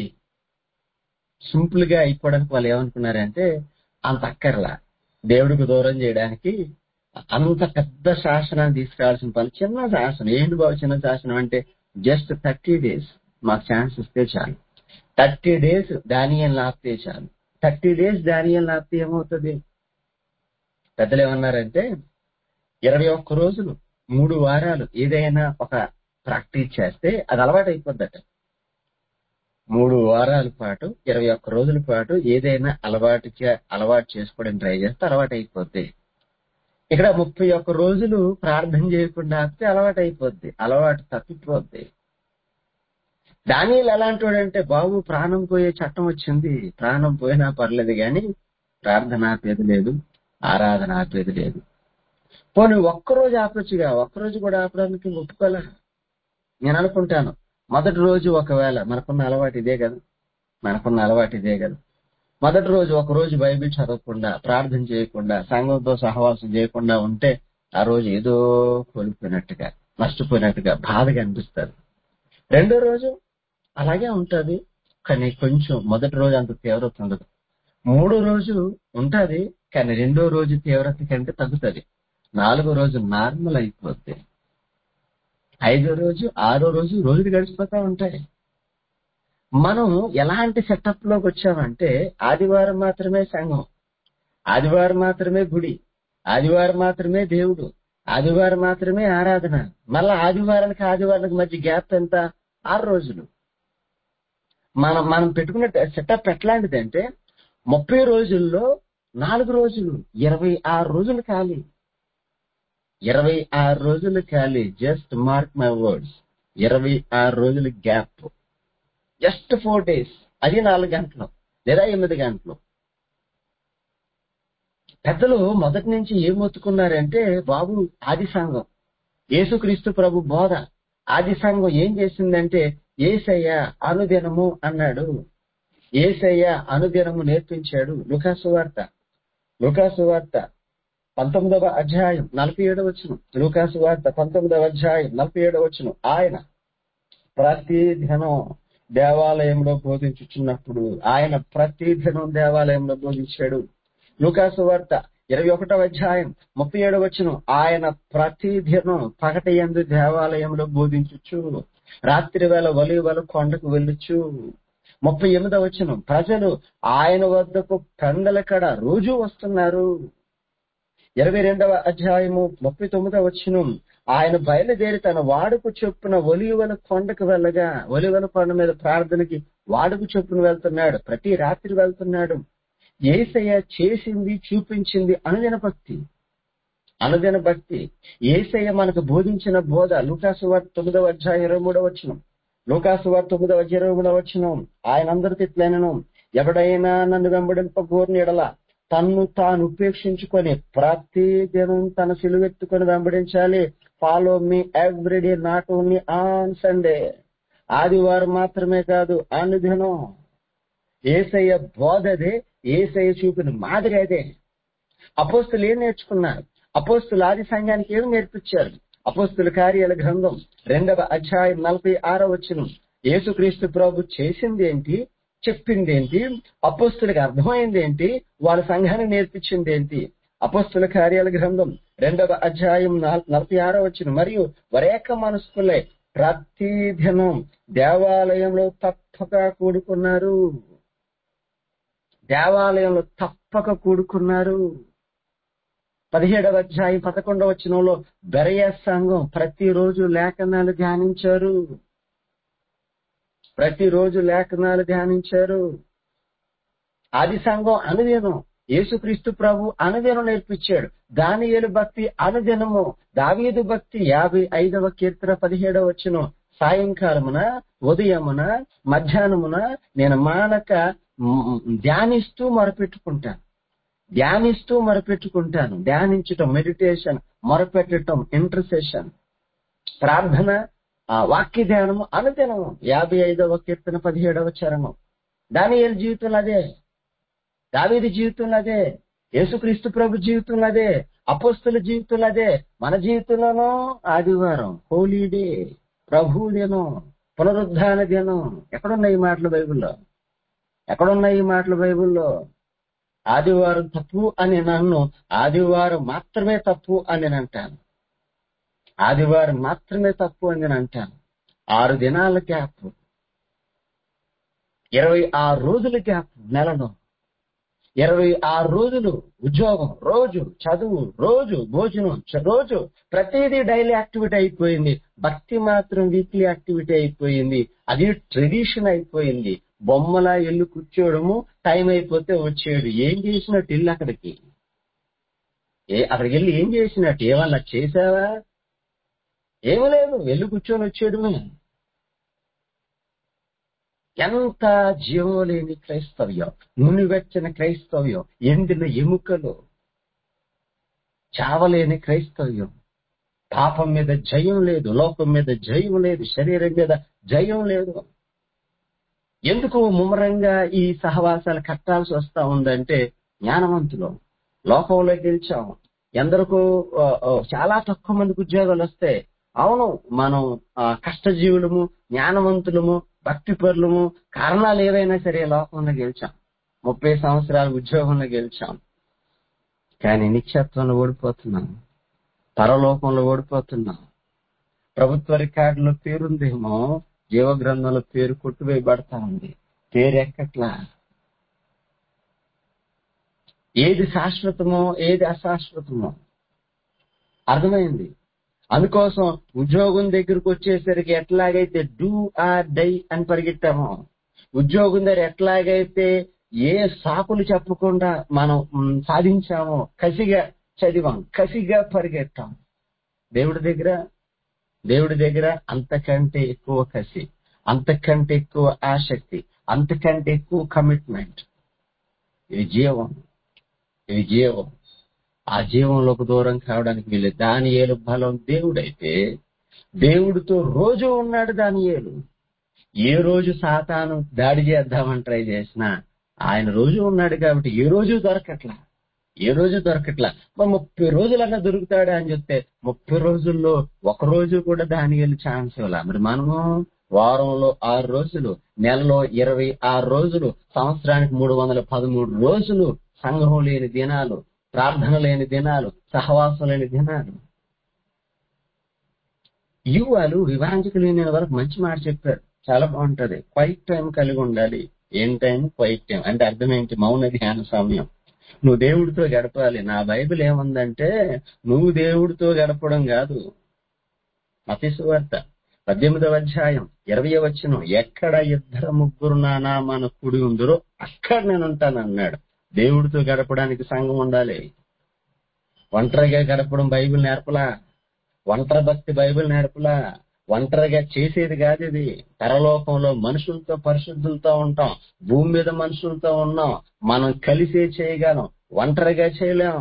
సింపుల్ గా అయిపోవడానికి వాళ్ళు ఏమనుకున్నారంటే అంత అక్కర్లా దేవుడికి దూరం చేయడానికి అంత పెద్ద శాసనాన్ని తీసుకురావాల్సిన పని చిన్న శాసనం ఏంటి బాబు చిన్న శాసనం అంటే జస్ట్ థర్టీ డేస్ మాకు ఛాన్స్ ఇస్తే చాలు థర్టీ డేస్ దానియం లాపితే చాలు థర్టీ డేస్ దానియం లాపితే ఏమవుతుంది పెద్దలు ఏమన్నారంటే ఇరవై ఒక్క రోజులు మూడు వారాలు ఏదైనా ఒక ప్రాక్టీస్ చేస్తే అది అలవాటు అయిపోద్దట మూడు వారాల పాటు ఇరవై ఒక్క రోజుల పాటు ఏదైనా అలవాటుగా అలవాటు చేసుకోవడం ట్రై చేస్తే అలవాటు అయిపోద్ది ఇక్కడ ముప్పై ఒక్క రోజులు ప్రార్థన చేయకుండా ఆపితే అలవాటు అయిపోద్ది అలవాటు తప్పిపోద్ది దానిలు ఎలాంటి వాడంటే బాబు ప్రాణం పోయే చట్టం వచ్చింది ప్రాణం పోయినా పర్లేదు కానీ ప్రార్థన ఆపేది లేదు ఆరాధన ఆపేది లేదు పోనీ ఒక్కరోజు ఆపొచ్చుగా ఒక్కరోజు కూడా ఆపడానికి ఒప్పుకోలే నేను అనుకుంటాను మొదటి రోజు ఒకవేళ మనకున్న అలవాటు ఇదే కదా మనకున్న అలవాటు ఇదే కదా మొదటి రోజు ఒక రోజు బైబిల్ చదవకుండా ప్రార్థన చేయకుండా సంఘంతో సహవాసం చేయకుండా ఉంటే ఆ రోజు ఏదో కోల్పోయినట్టుగా నష్టపోయినట్టుగా బాధగా అనిపిస్తుంది రెండో రోజు అలాగే ఉంటది కానీ కొంచెం మొదటి రోజు అంత తీవ్రత ఉండదు మూడో రోజు ఉంటది కానీ రెండో రోజు తీవ్రత కంటే తగ్గుతుంది నాలుగో రోజు నార్మల్ అయిపోద్ది ఐదో రోజు ఆరో రోజు రోజులు గడిచిపోతా ఉంటాయి మనం ఎలాంటి సెటప్ లోకి వచ్చామంటే ఆదివారం మాత్రమే సంఘం ఆదివారం మాత్రమే గుడి ఆదివారం మాత్రమే దేవుడు ఆదివారం మాత్రమే ఆరాధన మళ్ళా ఆదివారానికి ఆదివారానికి మధ్య గ్యాప్ ఎంత ఆరు రోజులు మనం మనం పెట్టుకున్న సెటప్ ఎట్లాంటిదంటే ముప్పై రోజుల్లో నాలుగు రోజులు ఇరవై ఆరు రోజులు ఖాళీ ఇరవై ఆరు రోజులు ఖాళీ జస్ట్ మార్క్ మై వర్డ్స్ ఇరవై ఆరు రోజులు గ్యాప్ జస్ట్ ఫోర్ డేస్ అది నాలుగు గంటలు లేదా ఎనిమిది గంటలు పెద్దలు మొదటి నుంచి ఏం మొత్తుకున్నారంటే బాబు ఆది సంఘం యేసుక్రీస్తు ప్రభు బోధ ఆది సంఘం ఏం చేసిందంటే ఏసయ్య అనుదినము అన్నాడు ఏసయ్య అనుదినము నేర్పించాడు లుకాసు వార్త లుకాసు వార్త పంతొమ్మిదవ అధ్యాయం నలభై ఏడవ వచ్చును లూకాసు వార్త పంతొమ్మిదవ అధ్యాయం నలభై ఏడవ వచ్చును ఆయన ప్రతి దినం దేవాలయంలో బోధించుచున్నప్పుడు ఆయన ప్రతి దినం దేవాలయంలో బోధించాడు లూకాసు వార్త ఇరవై ఒకటవ అధ్యాయం ముప్పై ఏడవ వచ్చును ఆయన ప్రతి దినం పగటి ఎందు దేవాలయంలో బోధించుచు రాత్రి వేళ వలివల కొండకు వెళ్ళుచు ముప్పై ఎనిమిదవ వచ్చును ప్రజలు ఆయన వద్దకు పెందల కడ రోజు వస్తున్నారు ఇరవై రెండవ అధ్యాయము ముప్పై తొమ్మిదవ వచ్చును ఆయన బయలుదేరి తన వాడుకు చొప్పున ఒలివల కొండకు వెళ్ళగా ఒలివల కొండ మీద ప్రార్థనకి వాడుకు చొప్పున వెళ్తున్నాడు ప్రతి రాత్రి వెళ్తున్నాడు ఏసయ్య చేసింది చూపించింది అనుదిన భక్తి అనుదిన భక్తి ఏసయ్య మనకు బోధించిన బోధ లూకాసు వార్త తొమ్మిదవ అధ్యాయం ఇరవై మూడవ వచ్చిన లూకాసు వార్త తొమ్మిదవ అధ్యాయం ఇరవై మూడవ వచ్చిన ఆయన అందరికీ ఇట్లనను ఎవడైనా నన్ను వెంబడింపగోరిని ఎడల తన్ను తాను ఉపేక్షించుకొని ప్రతి దినం తన సిలువెత్తుకొని వెంబడించాలి follow me everyday not only on Sunday ఆదివారం మాత్రమే కాదు అనుదినం ఏసయ్య బోధదే ఏసయ్య చూపిన మాదిరి అదే అపోస్తులు ఏం నేర్చుకున్నారు అపోస్తులు ఆది సంఘానికి ఏమి నేర్పించారు అపోస్తుల కార్యాల గ్రంథం రెండవ అధ్యాయం నలభై ఆరో వచ్చిన యేసుక్రీస్తు ప్రభు చేసింది ఏంటి చెప్పింది ఏంటి అపోస్తులకు అర్థమైంది ఏంటి వాళ్ళ సంఘానికి నేర్పించింది ఏంటి అపోస్తుల కార్యాల గ్రంథం రెండవ అధ్యాయం నలభై ఆరో వచ్చిన మరియు వరేక మనస్కులే ప్రతి దినం దేవాలయంలో తప్పక కూడుకున్నారు దేవాలయంలో తప్పక కూడుకున్నారు పదిహేడవ అధ్యాయం పదకొండవ వచనంలో బెరయ సంఘం ప్రతిరోజు లేఖనాలు ధ్యానించారు ప్రతిరోజు లేఖనాలు ధ్యానించారు ఆది సంఘం అనుదినం యేసుక్రీస్తు ప్రభు అనుదినం నేర్పించాడు దానియేలు భక్తి అనుదినము దావీదు భక్తి యాభై ఐదవ కీర్తన పదిహేడవ వచ్చిన సాయంకాలమున ఉదయమున మధ్యాహ్నమున నేను మానక ధ్యానిస్తూ మొరపెట్టుకుంటాను ధ్యానిస్తూ మొరపెట్టుకుంటాను ధ్యానించటం మెడిటేషన్ మొరపెట్టడం ఇంటర్సెషన్ ప్రార్థన ఆ వాక్య ధ్యానము అనుదినము యాభై ఐదవ కీర్తన పదిహేడవ చరణం దానియేలు జీవితంలో అదే దావీది జీవితంలో అదే యేసుక్రీస్తు ప్రభు జీవితంలో అదే అపోస్తుల జీవితంలో అదే మన జీవితంలోనూ ఆదివారం హోలీ డే ప్రభు దినం పునరుద్ధాన దినం ఎక్కడున్నాయి ఈ మాటలు బైబిల్లో ఎక్కడున్నాయి ఈ మాటలు బైబిల్లో ఆదివారం తప్పు అని నన్ను ఆదివారం మాత్రమే తప్పు అని నేను అంటాను ఆదివారం మాత్రమే తప్పు అని నేను అంటాను ఆరు దినాల గ్యాప్ ఇరవై ఆరు రోజుల గ్యాప్ నెలలో ఇరవై ఆరు రోజులు ఉద్యోగం రోజు చదువు రోజు భోజనం చ- రోజు ప్రతిదీ డైలీ యాక్టివిటీ అయిపోయింది భక్తి మాత్రం వీక్లీ యాక్టివిటీ అయిపోయింది అది ట్రెడిషన్ అయిపోయింది బొమ్మలా ఎల్లు కూర్చోవడము టైం అయిపోతే వచ్చేయడు ఏం చేసినట్టు ఇల్లు అక్కడికి ఏ అక్కడికి వెళ్ళి ఏం చేసినట్టు ఏమన్నా చేసావా ఏమీ లేదు వెళ్ళి కూర్చొని వచ్చేయడమే ఎంత జీవం లేని క్రైస్తవ్యం మునివెచ్చని క్రైస్తవ్యం ఎండిన ఎముకలు చావలేని క్రైస్తవ్యం పాపం మీద జయం లేదు లోకం మీద జయం లేదు శరీరం మీద జయం లేదు ఎందుకు ముమ్మరంగా ఈ సహవాసాలు కట్టాల్సి వస్తా ఉందంటే జ్ఞానవంతులు లోకంలో గెలిచాం ఎందరికో ఆ, ఆ, చాలా తక్కువ మందికి ఉద్యోగాలు వస్తాయి అవును మనం ఆ, కష్టజీవులము జ్ఞానవంతులము భక్తి పరులము కారణాలు ఏవైనా సరే లోకంలో గెలిచాం ముప్పై సంవత్సరాల ఉద్యోగంలో గెలిచాం కానీ నిత్యత్వంలో ఓడిపోతున్నాం పరలోకంలో ఓడిపోతున్నాం ప్రభుత్వ రికార్డులో పేరుందేమో జీవ గ్రంథంలో పేరు కొట్టువేయబడతా ఉంది పేరు ఎక్కట్లా ఏది శాశ్వతమో ఏది అశాశ్వతమో అర్థమైంది అందుకోసం ఉద్యోగం దగ్గరకు వచ్చేసరికి ఎట్లాగైతే డూ ఆర్ డై అని పరిగెట్టామో ఉద్యోగం దగ్గర ఎట్లాగైతే ఏ సాకులు చెప్పకుండా మనం మ్, సాధించామో కసిగా చదివాం కసిగా పరిగెట్టాం దేవుడి దగ్గర దేవుడి దగ్గర అంతకంటే ఎక్కువ కసి అంతకంటే ఎక్కువ ఆసక్తి అంతకంటే ఎక్కువ కమిట్మెంట్ ఇది జీవం ఇది జీవం ఆ జీవంలోకి దూరం కావడానికి వీళ్ళు దానియేలు బలం దేవుడైతే దేవుడితో రోజు ఉన్నాడు దానియేలు ఏ రోజు సాతాను దాడి చేద్దామని ట్రై చేసినా ఆయన రోజు ఉన్నాడు కాబట్టి ఏ రోజు దొరకట్లా ఏ రోజు దొరకట్లా మరి ముప్పై రోజులన్నా దొరుకుతాడా అని చెప్తే ముప్పై రోజుల్లో ఒక రోజు కూడా దానియేలు ఛాన్స్ ఇవ్వాల మరి మనము వారంలో ఆరు రోజులు నెలలో ఇరవై ఆరు రోజులు సంవత్సరానికి మూడు వందల పదమూడు రోజులు సంఘం లేని దినాలు ప్రార్థన లేని దినాలు సహవాసం లేని దినాలు యువాలు వివాహానికి లేని వరకు మంచి మాట చెప్పారు చాలా బాగుంటది క్వైట్ టైం కలిగి ఉండాలి ఏం టైం క్వైట్ టైం అంటే అర్థం ఏంటి మౌన ధ్యాన సమయం నువ్వు దేవుడితో గడపాలి నా బైబిల్ ఏముందంటే నువ్వు దేవుడితో గడపడం కాదు మతీసువార్త పద్దెనిమిదవ అధ్యాయం ఇరవై వచ్చిన ఎక్కడ ఇద్దరు ముగ్గురు నా నామాన కుడి ఉందరో అక్కడ నేను ఉంటాను అన్నాడు దేవుడితో గడపడానికి సంఘం ఉండాలి ఒంటరిగా గడపడం బైబిల్ నేర్పలా ఒంటరి భక్తి బైబిల్ నేర్పలా ఒంటరిగా చేసేది కాదు ఇది పరలోకంలో మనుషులతో పరిశుద్ధులతో ఉంటాం భూమి మీద మనుషులతో ఉన్నాం మనం కలిసే చేయగలం ఒంటరిగా చేయలేం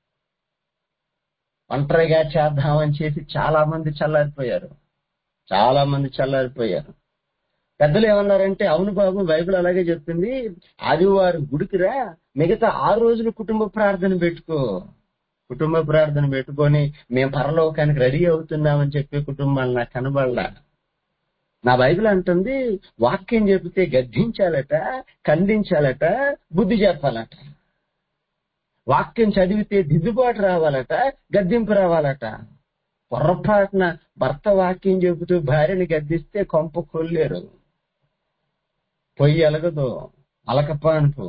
ఒంటరిగా చేద్దామని చేసి చాలా మంది చల్లారిపోయారు చాలా మంది చల్లారిపోయారు పెద్దలు ఏమన్నారంటే అవును బాబు బైబిల్ అలాగే చెప్తుంది ఆదివారం గుడికిరా మిగతా ఆరు రోజులు కుటుంబ ప్రార్థన పెట్టుకో కుటుంబ ప్రార్థన పెట్టుకొని మేము పరలోకానికి రెడీ అవుతున్నామని చెప్పే కుటుంబాలు నాకు కనబడలా నా బైబిల్ అంటుంది వాక్యం చెబితే గద్దించాలట ఖండించాలట బుద్ధి చెప్పాలట వాక్యం చదివితే దిద్దుబాటు రావాలట గద్దింపు రావాలట పొరపాటున భర్త వాక్యం చెబుతూ భార్యని గద్దిస్తే కొంప కొల్లేరు పొయ్యి అలగదు అలకపానుపు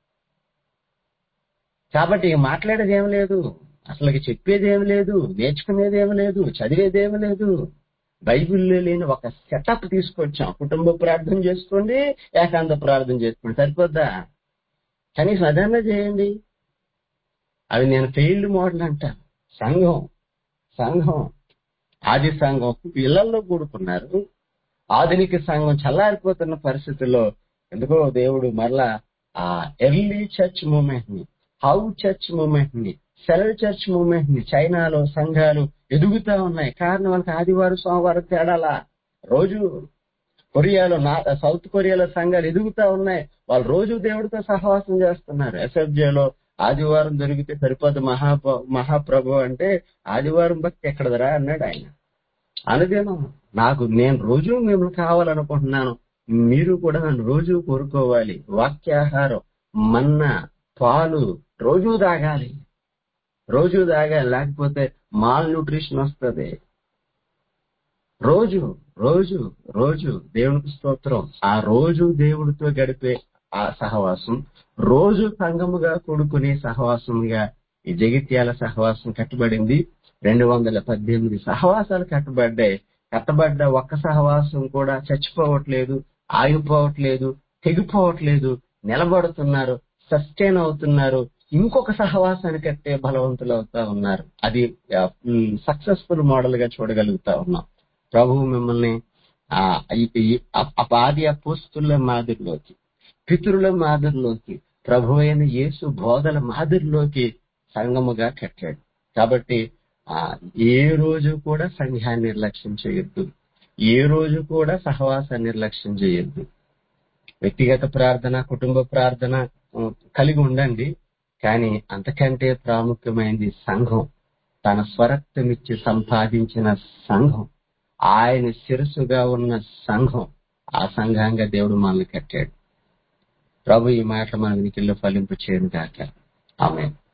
కాబట్టి ఇక మాట్లాడేది ఏం లేదు అసలు చెప్పేది ఏం లేదు నేర్చుకునేది ఏం లేదు చదివేది ఏం లేదు బైబిల్లో లేని ఒక సెటప్ తీసుకొచ్చాం కుటుంబ ప్రార్థన చేసుకోండి ఏకాంత ప్రార్థన చేసుకోండి సరిపోద్దా కనీసం అదన్నా చేయండి అవి నేను ఫెయిల్డ్ మోడల్ అంటాను సంఘం సంఘం ఆది సంఘం ఇళ్లలో కూడుకున్నారు ఆధునిక సంఘం చల్లారిపోతున్న పరిస్థితుల్లో ఎందుకో దేవుడు మరలా ఆ ఎర్లీ చర్చ్ మూమెంట్ ని హౌ చర్చ్ మూమెంట్ ని సెల్ చర్చ్ మూమెంట్ ని చైనాలో సంఘాలు ఎదుగుతా ఉన్నాయి కారణం వాళ్ళకి ఆదివారం సోమవారం తేడాలా రోజు కొరియాలో నా సౌత్ కొరియాలో సంఘాలు ఎదుగుతా ఉన్నాయి వాళ్ళు రోజు దేవుడితో సహవాసం చేస్తున్నారు ఎస్ఎఫ్జేలో ఆదివారం దొరికితే సరిపోదు మహా మహాప్రభు అంటే ఆదివారం భక్తి ఎక్కడదరా అన్నాడు ఆయన అనుదినం నాకు నేను రోజు మిమ్మల్ని కావాలనుకుంటున్నాను మీరు కూడా నన్ను రోజు కోరుకోవాలి వాక్యాహారం మన్నా పాలు రోజు తాగాలి రోజు తాగాలి లేకపోతే మాల్ న్యూట్రిషన్ వస్తుంది రోజు రోజు రోజు దేవునికి స్తోత్రం ఆ రోజు దేవుడితో గడిపే ఆ సహవాసం రోజు సంఘముగా కూడుకునే సహవాసముగా ఈ జగిత్యాల సహవాసం కట్టబడింది రెండు వందల పద్దెనిమిది సహవాసాలు కట్టబడ్డాయి కట్టబడ్డ ఒక్క సహవాసం కూడా చచ్చిపోవట్లేదు ఆగిపోవట్లేదు తెగిపోవట్లేదు నిలబడుతున్నారు సస్టైన్ అవుతున్నారు ఇంకొక సహవాసాన్ని కట్టే బలవంతులు అవుతా ఉన్నారు అది సక్సెస్ఫుల్ మోడల్ గా చూడగలుగుతా ఉన్నాం ప్రభువు మిమ్మల్ని ఆ ఆది అపోస్తుల మాదిరిలోకి పితరుల మాదిరిలోకి ప్రభు అయిన యేసు బోధల మాదిరిలోకి సంగముగా కట్టాడు కాబట్టి ఆ ఏ రోజు కూడా సంఘాన్ని నిర్లక్ష్యం చేయొద్దు ఏ రోజు కూడా సహవాసాన్ని నిర్లక్ష్యం చేయొద్దు వ్యక్తిగత ప్రార్థన కుటుంబ ప్రార్థన కలిగి ఉండండి కానీ అంతకంటే ప్రాముఖ్యమైనది సంఘం తన స్వరక్తమిచ్చి సంపాదించిన సంఘం ఆయన శిరస్సుగా ఉన్న సంఘం ఆ సంఘంగా దేవుడు మనల్ని కట్టాడు ప్రభు ఈ మాట మన వినికిల్లో ఫలింపు చేయను కాక ఆమె